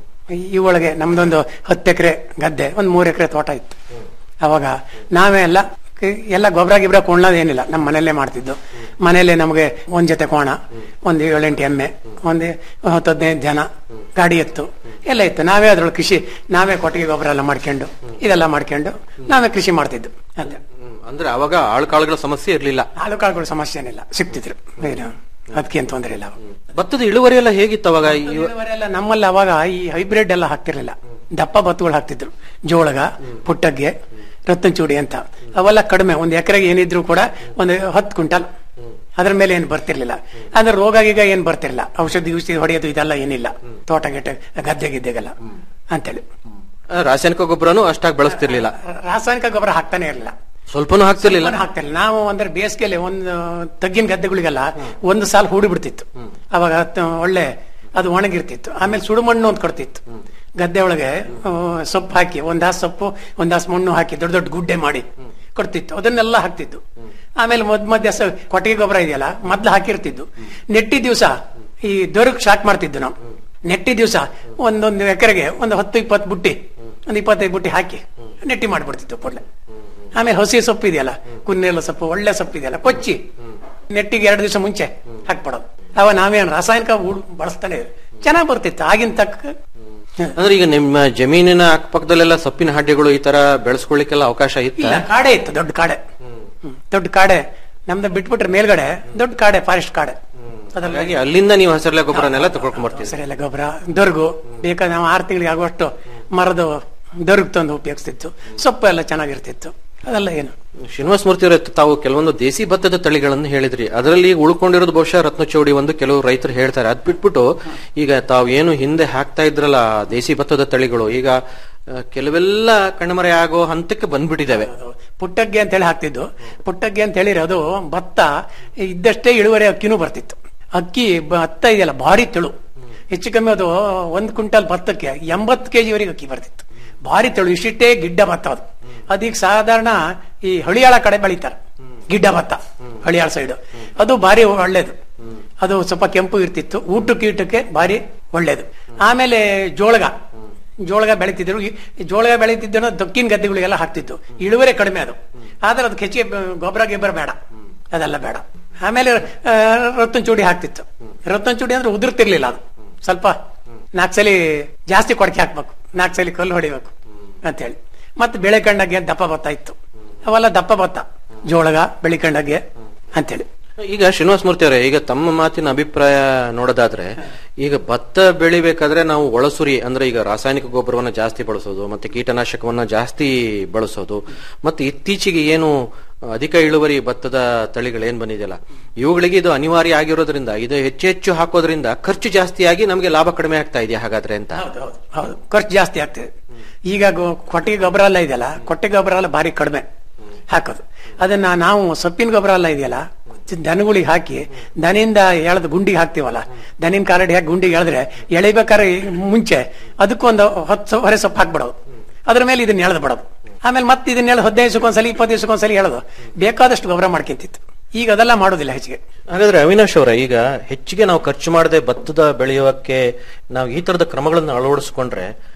ಈ ಒಳಗೆ ನಮ್ದೊಂದು ಹತ್ತು ಎಕರೆ ಗದ್ದೆ ಒಂದು ಮೂರು ಎಕರೆ ತೋಟ ಇತ್ತು ಅವಾಗ ನಾವೇ ಎಲ್ಲ ಕ- ಎಲ್ಲ ಗೊಬ್ಬರ ಗಿಬ್ರ ಕೊಳ್ಳೋದು ಏನಿಲ್ಲ ನಮ್ಮ ಮನೆಯಲ್ಲೇ ಮಾಡ್ತಿದ್ದು ಮನೆಯಲ್ಲೇ ನಮಗೆ ಒಂದ್ ಜೊತೆ ಕೋಣ ಒಂದು ಏಳೆಂಟು ಎಮ್ಮೆ ಒಂದು ಹತ್ತು ಹದಿನೈದು ಜನ ಗಾಡಿ ಎತ್ತು ಎಲ್ಲ ಇತ್ತು ನಾವೇ ಅದ್ರೊಳಗೆ ಕೃಷಿ ನಾವೇ ಕೊಟ್ಟಿಗೆ ಗೊಬ್ಬರ ಎಲ್ಲ ಮಾಡ್ಕೊಂಡು ಇದೆಲ್ಲ ಮಾಡ್ಕೊಂಡು ನಾವೇ ಕೃಷಿ ಮಾಡ್ತಿದ್ದು ಅಲ್ಲೇ ಅಂದ್ರೆ ಅವಾಗ ಆಳುಕಾಳುಗಳ ಸಮಸ್ಯೆ ಇರ್ಲಿಲ್ಲ ಹಾಲು ಕಾಳುಗಳ ಸಮಸ್ಯೆ ಏನಿಲ್ಲ ಸಿಗ್ತಿದ್ರು ಏನು ಅದಕ್ಕೆ ಏನು ತೊಂದರೆ ಇಲ್ಲ ಅವಾಗ. ಭತ್ತದ ಇಳುವರಿ ಎಲ್ಲ ಹೇಗಿತ್ತು ಅವಾಗ ಇವ- ಇಳುವರೆಲ್ಲ ನಮ್ಮಲ್ಲಿ ಅವಾಗ ಈ ಹೈಬ್ರಿಡ್ ಎಲ್ಲ ಹಾಕ್ತಿರ್ಲಿಲ್ಲ ದಪ್ಪ ಭತ್ತಗಳು ಹಾಕ್ತಿದ್ರು ಜೋಳಗ ಪುಟ್ಟಗ್ಗೆ ರತ್ತಂಚೂಡಿ ಅಂತ ಅವೆಲ್ಲ ಕಡಿಮೆ ಒಂದು ಎಕರೆಗೆ ಏನಿದ್ರು ಕೂಡ ಒಂದು ಹತ್ತು ಕ್ವಿಂಟಲ್ ಅದ್ರ ಮೇಲೆ ಏನು ಬರ್ತಿರ್ಲಿಲ್ಲ ಅಂದ್ರೆ ರೋಗ ಗೀಗ ಏನ್ ಬರ್ತಿರ್ಲಿಲ್ಲ ಔಷಧಿ ಗಿಷಧಿ ಹೊಡೆಯೋದು ಇದೆಲ್ಲ ಏನಿಲ್ಲ ತೋಟ ಗಿಟ್ಟ ಗದ್ದೆ ಗಿದ್ದೆಗೆಲ್ಲ ಅಂತೇಳಿ ಆ, ರಾಸಾಯನಿಕ ಗೊಬ್ಬರನು ಅಷ್ಟಾಗಿ ಬಳಸ್ತಿರ್ಲಿಲ್ಲ ರಾಸಾಯನಿಕ ಗೊಬ್ಬರ ಹಾಕ್ತಾನೆ ಇರಲಿಲ್ಲ ಸ್ವಲ್ಪನೂ ಹಾಕ್ತಿರ್ಲಿಲ್ಲ ಹಾಕ್ತಿರ್ಲಿಲ್ಲ ನಾವು ಅಂದ್ರೆ ಬೇಸಿಗೆಯಲ್ಲಿ ಒಂದು ತಗ್ಗಿನ ಗದ್ದೆಗಳಿಗೆಲ್ಲ ಒಂದು ಸಾಲ ಹೂಡಿ ಬಿಡ್ತಿತ್ತು ಅವಾಗ ತ- ಒಳ್ಳೆ ಅದು ಒಣಗಿರ್ತಿತ್ತು ಆಮೇಲೆ ಸುಡುಮಣ್ಣು ಅಂತ ಕೊಡ್ತಿತ್ತು ಗದ್ದೆ ಒಳಗೆ ಆ, ಸೊಪ್ಪು ಹಾಕಿ ಒಂದಾಸ್ ಸೊಪ್ಪು ಒಂದಾಸ್ ಮಣ್ಣು ಹಾಕಿ ದೊಡ್ಡ ದೊಡ್ಡ ಗುಡ್ಡೆ ಮಾಡಿ ಕೊಡ್ತಿತ್ತು ಅದನ್ನೆಲ್ಲ ಹಾಕ್ತಿದ್ದು ಆಮೇಲೆ ಮದ್ ಮಧ್ಯ ಸ- ಕೊಟ್ಟಿಗೆ ಗೊಬ್ಬರ ಇದೆಯಲ್ಲ ಮೊದ್ಲು ಹಾಕಿರ್ತಿದ್ದು ನೆಟ್ಟಿ ದಿವಸ ಈ ದೊರಕ್ ಶಾಕ್ ಮಾಡ್ತಿದ್ದು ನಾವು ನೆಟ್ಟಿ ದಿವಸ ಒಂದೊಂದು ಎಕರೆಗೆ ಒಂದು ಹತ್ತು ಇಪ್ಪತ್ತು ಬುಟ್ಟಿ ಒಂದು ಇಪ್ಪತ್ತೈದು ಬುಟ್ಟಿ ಹಾಕಿ ನೆಟ್ಟಿ ಮಾಡ್ಬಿಡ್ತಿತ್ತು ಕೂಡಲೇ ಆಮೇಲೆ ಹಸಿ ಸೊಪ್ಪು ಇದೆಯಲ್ಲ ಕುನ್ನೆಲ್ಲ ಸೊಪ್ಪು ಒಳ್ಳೆ ಸೊಪ್ಪು ಇದೆಯಲ್ಲ ಕೊಚ್ಚಿ ನೆಟ್ಟಿಗೆ ಎರಡು ದಿವಸ ಮುಂಚೆ ಹಾಕ್ಬಿಡೋದು ಅವ ನಾವೇನು ರಾಸಾಯನಿಕ ಉಳ್- ಬಳಸ್ತಾನೆ ಚೆನ್ನಾಗಿ ಬರ್ತಿತ್ತು ಆಗಿನ ತಕ್ಕ ಅಂದ್ರೆ ಈಗ ನಿಮ್ಮ ಜಮೀನಿನ ಅಕ್ಕಪಕ್ಕದಲ್ಲೆಲ್ಲ ಸೊಪ್ಪಿನ ಹಾಡ್ಯಗಳು ಈ ತರ ಬೆಳೆಸ್ಕೊಳ್ಳಿಕ್ಕೆಲ್ಲ ಅವಕಾಶ ಇತ್ತ ಇಲ್ಲ ಕಾಡೆ ಇತ್ತು ದೊಡ್ಡ ಕಾಡೆ ಹ್ಮ್. ದೊಡ್ಡ ಕಾಡೆ ನಮ್ದು ಬಿಟ್ಬಿಟ್ರೆ ಮೇಲ್ಗಡೆ ದೊಡ್ಡ ಕಾಡೆ ಫಾರೆಸ್ಟ್ ಕಾಡೆ ಅದ್ರಲ್ಲಿ ಹಾಗಾಗಿ ಅಲ್ಲಿಂದ ನೀವು ಹಸಿರೆಲೆ ಗೊಬ್ಬರನೆಲ್ಲ ತಗೊಳ್ಕೊಂಡ್ ಬರ್ತೀವಿ ಸರಿಯಲ್ಲ ಗೊಬ್ಬರ ದೊರ್ಗು ಬೇಕಾದ್ರೆ ನಾವು ಆರು ತಿಂಗಳಿಗೆ ಆಗುವಷ್ಟು ಮರದ ದೊರ್ಗು ತಂದು ಉಪಯೋಗಿಸ್ತಿತ್ತು ಸೊಪ್ಪು ಎಲ್ಲ ಚೆನ್ನಾಗಿರ್ತಿತ್ತು ಅದೆಲ್ಲ ಏನು ಶ್ರೀನಿವಾಸ ಮೂರ್ತಿ ಅವರೇ ತಾವು ಕೆಲವೊಂದು ದೇಸಿ ಭತ್ತದ ತಳಿಗಳನ್ನು ಹೇಳಿದ್ರಿ ಅದರಲ್ಲಿ ಉಳ್ಕೊಂಡಿರೋದು ಬಹುಶಃ ರತ್ನಚೌಡಿ ಒಂದು ಕೆಲವು ರೈತರು ಹೇಳ್ತಾರೆ ಅದ್ ಬಿಟ್ಬಿಟ್ಟು ಈಗ ತಾವು ಏನು ಹಿಂದೆ ಹಾಕ್ತಾ ಇದ್ರಲ್ಲ ದೇಸಿ ಭತ್ತದ ತಳಿಗಳು ಈಗ ಆ, ಕೆಲವೆಲ್ಲ ಕಣ್ಮರೆ ಆಗೋ ಹಂತಕ್ಕೆ ಬಂದ್ಬಿಟ್ಟಿದ್ದಾವೆ ಪುಟ್ಟಗ್ಗೆ ಅಂತ ಹೇಳಿ ಹಾಕ್ತಿದ್ದು ಪುಟ್ಟಗ್ಗೆ ಅಂತ ಹೇಳಿದ್ರೆ ಅದು ಭತ್ತ ಇದ್ದಷ್ಟೇ ಇಳುವರಿ ಅಕ್ಕಿನೂ ಬರ್ತಿತ್ತು ಅಕ್ಕಿ ಭತ್ತ ಇದೆಯಲ್ಲ ಭಾರಿ ತೆಳು ಹೆಚ್ಚು ಕಮ್ಮಿ ಅದು ಒಂದ್ ಕ್ವಿಂಟಲ್ ಭತ್ತಕ್ಕೆ ಎಂಬತ್ತು ಕೆಜಿ ವರೆಗೆ ಅಕ್ಕಿ ಬರ್ತಿತ್ತು ಭಾರಿ ತೆಳು ಇಷ್ಟಿಟ್ಟೇ ಗಿಡ್ಡ ಭತ್ತ ಅದು ಅದೀಗ ಸಾಧಾರಣ ಈ ಹಳಿಯಾಳ ಕಡೆ ಬೆಳಿತಾರೆ ಗಿಡ್ಡ ಭತ್ತ ಹಳಿಯಾಳ ಸೈಡ್ ಅದು ಭಾರಿ ಒಳ್ಳೇದು ಅದು ಸ್ವಲ್ಪ ಕೆಂಪು ಇರ್ತಿತ್ತು ಊಟಕ್ಕೆ ಊಟಕ್ಕೆ ಭಾರಿ ಒಳ್ಳೇದು ಆಮೇಲೆ ಜೋಳಗ ಜೋಳಗ ಬೆಳಿತಿದ್ರು ಈ ಜೋಳಗ ಬೆಳಿತಿದ್ದನ್ನು ದಕ್ಕಿನ ಗದ್ದೆಗಳಿಗೆಲ್ಲ ಹಾಕ್ತಿತ್ತು ಇಳುವರಿ ಕಡಿಮೆ ಅದು ಆದ್ರೆ ಅದಕ್ಕೆ ಹೆಚ್ಚಿಗೆ ಬ- ಗೊಬ್ಬರ ಗಿಬ್ಬರ ಬೇಡ ಅದೆಲ್ಲ ಬೇಡ ಆಮೇಲೆ ಆ, ರತ್ತನ್ ಚೂಡಿ ಹಾಕ್ತಿತ್ತು ರತ್ತನ್ ಚೂಡಿ ಅಂದ್ರೆ ಉದುರ್ತಿರ್ಲಿಲ್ಲ ಅದು ಸ್ವಲ್ಪ ನಾಲ್ಕು ಸಲ ಜಾಸ್ತಿ ಕೊಡಕೆ ಹಾಕ್ಬೇಕು ನಾಲ್ಕು ಸಲ ಕಲ್ಲು ಹೊಡಿಬೇಕು ಅಂತೇಳಿ ಮತ್ತೆ ಬೆಳೆ ಕಂಡಾಗೆ ದಪ್ಪ ಭತ್ತ ಇತ್ತು ಅವೆಲ್ಲ ದಪ್ಪ ಭತ್ತ ಜೋಳಗ ಬೆಳಿ ಕಂಡಾಗೆ ಅಂತೇಳಿ ಈಗ ಶ್ರೀನಿವಾಸ ಮೂರ್ತಿ ಅವರೇ ಈಗ ತಮ್ಮ ಮಾತಿನ ಅಭಿಪ್ರಾಯ ನೋಡೋದಾದ್ರೆ ಈಗ ಭತ್ತ ಬೆಳಿಬೇಕಾದ್ರೆ ನಾವು ಒಳಸುರಿ ಅಂದ್ರೆ ಈಗ ರಾಸಾಯನಿಕ ಗೊಬ್ಬರವನ್ನ ಜಾಸ್ತಿ ಬಳಸೋದು ಮತ್ತೆ ಕೀಟನಾಶಕವನ್ನ ಜಾಸ್ತಿ ಬಳಸೋದು ಮತ್ತೆ ಇತ್ತೀಚೆಗೆ ಏನು ಅಧಿಕ ಇಳುವರಿ ಭತ್ತದ ತಳಿಗಳೇನ್ ಬಂದಿದೆಯಲ್ಲ ಇವುಗಳಿಗೆ ಇದು ಅನಿವಾರ್ಯ ಆಗಿರೋದ್ರಿಂದ ಇದು ಹೆಚ್ಚು ಹೆಚ್ಚು ಹಾಕೋದ್ರಿಂದ ಖರ್ಚು ಜಾಸ್ತಿಯಾಗಿ ನಮಗೆ ಲಾಭ ಕಡಿಮೆ ಆಗ್ತಾ ಇದೆಯಾ ಹಾಗಾದ್ರೆ ಅಂತ ಹೌದು ಖರ್ಚು ಜಾಸ್ತಿ ಆಗ್ತದೆ ಈಗ ಗೊ- ಕೊಟ್ಟಿಗೆ ಗೊಬ್ಬರ ಎಲ್ಲ ಇದೆಯಲ್ಲ ಕೊಟ್ಟಿಗೆ ಗೊಬ್ಬರ ಎಲ್ಲ ಭಾರಿ ಕಡಿಮೆ ಹಾಕೋದು ಅದನ್ನ ನಾವು ಸೊಪ್ಪಿನ ಗೊಬ್ಬರ ಎಲ್ಲ ಇದೆಯಲ್ಲ ದನಗಳಿಗೆ ಹಾಕಿ ದನಿಂದ ಎಳೆದು ಗುಂಡಿಗೆ ಹಾಕ್ತಿವಲ್ಲ ದನಿನ ಕಾಲಡಿ ಹಾಕಿ ಗುಂಡಿಗೆ ಎಳೆದ್ರೆ ಎಳಿಬೇಕಾದ್ರೆ ಮುಂಚೆ ಅದಕ್ಕೊಂದು ಹತ್ತು ಹೊರೆ ಸೊಪ್ಪು ಹಾಕ್ಬಿಡೋದು ಅದ್ರ ಮೇಲೆ ಇದನ್ನ ಎಳೆದು ಬಿಡೋದು ಆಮೇಲೆ ಮತ್ತೆ ಇದನ್ನ ಎಳೆದು ಹದಿನೈದು ದಿವಸಕ್ಕೊಂದ್ಸಲಿ ಇಪ್ಪತ್ತು ದಿವಸಕ್ಕೊಂದ್ಸಲಿ ಹೇಳೋದು ಬೇಕಾದಷ್ಟು ಗೊಬ್ಬರ ಮಾಡ್ಕೊಂತಿತ್ತು ಈಗ ಅದೆಲ್ಲ ಮಾಡೋದಿಲ್ಲ ಹೆಚ್ಚಿಗೆ ಹಾಗಾದ್ರೆ ಅವಿನಾಶ್ ಅವರ ಈಗ ಹೆಚ್ಚಿಗೆ ನಾವು ಖರ್ಚು ಮಾಡದೆ ಭತ್ತದ ಬೆಳೆಯೋಕೆ ನಾವು ಈ ತರದ ಕ್ರಮಗಳನ್ನು ಅಳವಡಿಸ್ಕೊಂಡ್ರೆ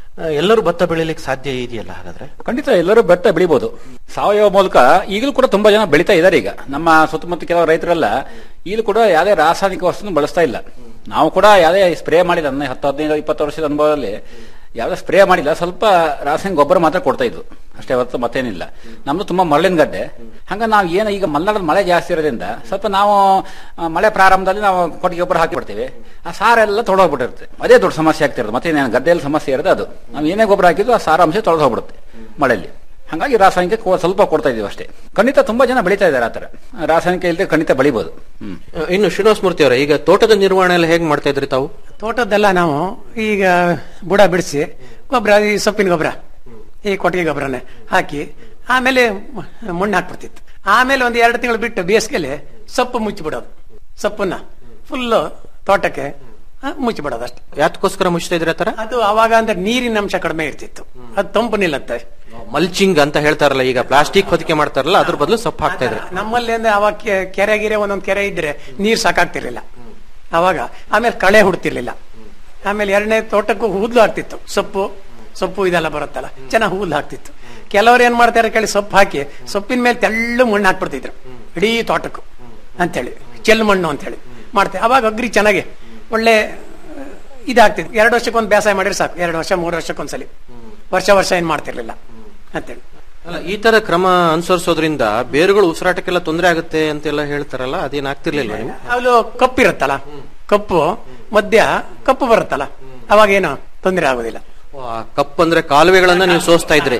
ಆ, ಎಲ್ಲರೂ ಭತ್ತ ಬೆಳಿಲಿಕ್ಕೆ ಸಾಧ್ಯ ಇದೆಯಲ್ಲ ಹಾಗಾದ್ರೆ ಖಂಡಿತ ಎಲ್ಲರೂ ಭತ್ತ ಬೆಳಿಬಹುದು ಸಾವಯವ ಮೂಲಕ ಈಗಲೂ ಕೂಡ ತುಂಬಾ ಜನ ಬೆಳಿತಾ ಇದ್ದಾರೆ ಈಗ ನಮ್ಮ ಸುತ್ತಮುತ್ತ ಕೆಲವು ರೈತರೆಲ್ಲ ಈಗಲೂ ಕೂಡ ಯಾವುದೇ ರಾಸಾಯನಿಕ ವಸ್ತುನ ಬಳಸ್ತಾ ಇಲ್ಲ ನಾವು ಕೂಡ ಯಾವುದೇ ಸ್ಪ್ರೇ ಮಾಡಿಲ್ಲ ನನ್ನ ಹತ್ತು ಹದಿನೈದು ಇಪ್ಪತ್ತು ವರ್ಷದ ಅನುಭವದಲ್ಲಿ ಯಾವುದೇ ಸ್ಪ್ರೇ ಮಾಡಿಲ್ಲ ಸ್ವಲ್ಪ ರಾಸಾಯನಿಕ ಗೊಬ್ಬರ ಮಾತ್ರ ಕೊಡ್ತಾ ಇದ್ವು ಅಷ್ಟೇ ಹೊರತು ಮತ್ತೇನಿಲ್ಲ ನಮ್ದು ತುಂಬಾ ಮರಳಿನ ಗಡ್ಡೆ ಹಂಗ ನಾವು ಏನು ಈಗ ಮಲೆನಾಡಲ್ಲಿ ಮಳೆ ಜಾಸ್ತಿ ಇರೋದ್ರಿಂದ ಸ್ವಲ್ಪ ನಾವು ಆ, ಮಳೆ ಪ್ರಾರಂಭದಲ್ಲಿ ನಾವು ಕೊಟ್ಟಿಗೆ ಗೊಬ್ಬರ ಹಾಕಿ ಬಿಡ್ತೀವಿ ಆ ಸಾರೆಲ್ಲ ತೊಳೋಗ್ಬಿಟ್ಟಿರುತ್ತೆ ಅದೇ ದೊಡ್ಡ ಸಮಸ್ಯೆ ಆಗ್ತಿರೋದು ಮತ್ತೆ ಗದ್ದೆಯಲ್ಲಿ ಸಮಸ್ಯೆ ಇರೋದು ಅದು ನಾವು ಏನೇ ಗೊಬ್ಬರ ಹಾಕಿದ್ರು ಆ ಸಾರಾಂಶ ತೊಳೆದು ಹೋಗ್ಬಿಡುತ್ತೆ ಮಳೆಯಲ್ಲಿ ಹಾಗಾಗಿ ರಾಸಾಯನಿಕ ಕೊ- ಸ್ವಲ್ಪ ಕೊಡ್ತಾ ಇದೀವಿ ಅಷ್ಟೇ ಖಂಡಿತ ತುಂಬಾ ಜನ ಬೆಳೀತಾ ಇದ್ದಾರೆ ಆತರ ರಾಸಾಯನಿಕ ಇಲ್ಲದೆ ಖಂಡಿತ ಬೆಳಿಬಹುದು ಹ್ಮ್ ಆ, ಇನ್ನು ಶ್ರೀನಿವಾಸ ಮೂರ್ತಿ ಅವರೇ ಈಗ ತೋಟದ ನಿರ್ವಹಣೆ ಎಲ್ಲ ಹೇಗ್ ಮಾಡ್ತಾ ಇದ್ರಿ ತಾವು ತೋಟದ್ದೆಲ್ಲ ನಾವು ಈಗ ಬುಡ ಬಿಡಿಸಿ ಗೊಬ್ಬರ ಈ ಸೊಪ್ಪಿನ ಗೊಬ್ಬರ ಈ ಕೊಟ್ಟಿಗೆ ಗೊಬ್ಬರನೇ ಹಾಕಿ ಆಮೇಲೆ ಮ- ಮಣ್ಣು ಹಾಕ್ಬಿಡ್ತಿತ್ತು ಆಮೇಲೆ ಒಂದು ಎರಡು ತಿಂಗಳು ಬಿಟ್ಟು ಬೇಸಿಗೆಲಿ ಸೊಪ್ಪು ಮುಚ್ಚಿಬಿಡೋದು ಸೊಪ್ಪನ್ನ ಫುಲ್ಲು ತೋಟಕ್ಕೆ ಆ, ಮುಚ್ಚಿಬಿಡೋದು ಅಷ್ಟೇ ಯಾತಕ್ಕೋಸ್ಕರ ಮುಚ್ತಾ ಇದ್ರಿ ಆತರ ಅದು ಅವಾಗ ಅಂದ್ರೆ ನೀರಿನ ಅಂಶ ಕಡಿಮೆ ಇರ್ತಿತ್ತು ಅದು ತಂಪು ನಿಲ್ಲತ್ತೆ ಮಲ್ಚಿಂಗ್ ಅಂತ ಹೇಳ್ತಾರಲ್ಲ ಈಗ ಪ್ಲಾಸ್ಟಿಕ್ ಹೊದಿಕೆ ಮಾಡ್ತಾರಲ್ಲ ಅದ್ರ ಬದಲು ಸೊಪ್ಪು ಹಾಕ್ತಾ ಇದ್ರಿ ನಮ್ಮಲ್ಲಿ ಅಂದ್ರೆ ಅವಾಗ ಕೆ- ಕೆರೆ ಗಿರೆ ಒಂದೊಂದು ಕೆರೆ ಇದ್ರೆ ನೀರ್ ಸಾಕಾಗ್ತಿರ್ಲಿಲ್ಲ ಅವಾಗ ಆಮೇಲೆ ಕಳೆ ಹುಡ್ತಿರ್ಲಿಲ್ಲ ಆಮೇಲೆ ಎರಡನೇ ತೋಟಕ್ಕೂ ಹೂದ್ಲು ಆಗ್ತಿತ್ತು ಸೊಪ್ಪು ಸೊಪ್ಪು ಇದೆಲ್ಲ ಬರುತ್ತಲ್ಲ ಚೆನ್ನಾಗಿ ಹೂದ್ಲು ಹಾಕ್ತಿತ್ತು ಕೆಲವರು ಏನ್ ಮಾಡ್ತಾರೆ ಕೇಳಿ ಸೊಪ್ಪು ಹಾಕಿ ಸೊಪ್ಪಿನ ಮೇಲೆ ತೆಳ್ಳು ಮಣ್ಣು ಹಾಕ್ಬಿಡ್ತಿದ್ರು ಇಡೀ ತೋಟಕ್ಕೂ ಅಂತೇಳಿ ಚೆಲ್ ಮಣ್ಣು ಅಂತೇಳಿ ಮಾಡ್ತೇವೆ ಅವಾಗ ಅಗ್ರಿ ಚೆನ್ನಾಗಿ ಒಳ್ಳೆ ಆ, ಇದಾಗ್ತಿತ್ತು ಎರಡು ವರ್ಷಕ್ಕೊಂದು ಬೇಸಾಯ ಮಾಡಿದ್ರೆ ಸಾಕು ಎರಡು ವರ್ಷ ಮೂರು ವರ್ಷಕ್ಕೊಂದ್ಸಲಿ ವರ್ಷ ವರ್ಷ ಏನ್ ಮಾಡ್ತಿರ್ಲಿಲ್ಲ ಅಂತೇಳಿ ಅಲ್ಲ ಈ ತರ ಕ್ರಮ ಅನುಸರಿಸೋದ್ರಿಂದ ಬೇರುಗಳು ಉಸಿರಾಟಕ್ಕೆಲ್ಲ ತೊಂದರೆ ಆಗುತ್ತೆ ಅಂತೆಲ್ಲ ಹೇಳ್ತಾರಲ್ಲ ಅದೇನ್ ಆಗ್ತಿರ್ಲಿಲ್ಲ ನೀವು ಅದು ಕಪ್ಪಿರುತ್ತಲ್ಲ ಕಪ್ಪು ಮಧ್ಯ ಕಪ್ಪು ಬರುತ್ತಲ್ಲ ಅವಾಗ ಏನು ತೊಂದರೆ ಆಗೋದಿಲ್ಲ ಕಪ್ ಅಂದ್ರೆ ಕಾಲುವೆಗಳನ್ನ ನೀವು ಸೋಸ್ತಾ ಇದ್ರಿ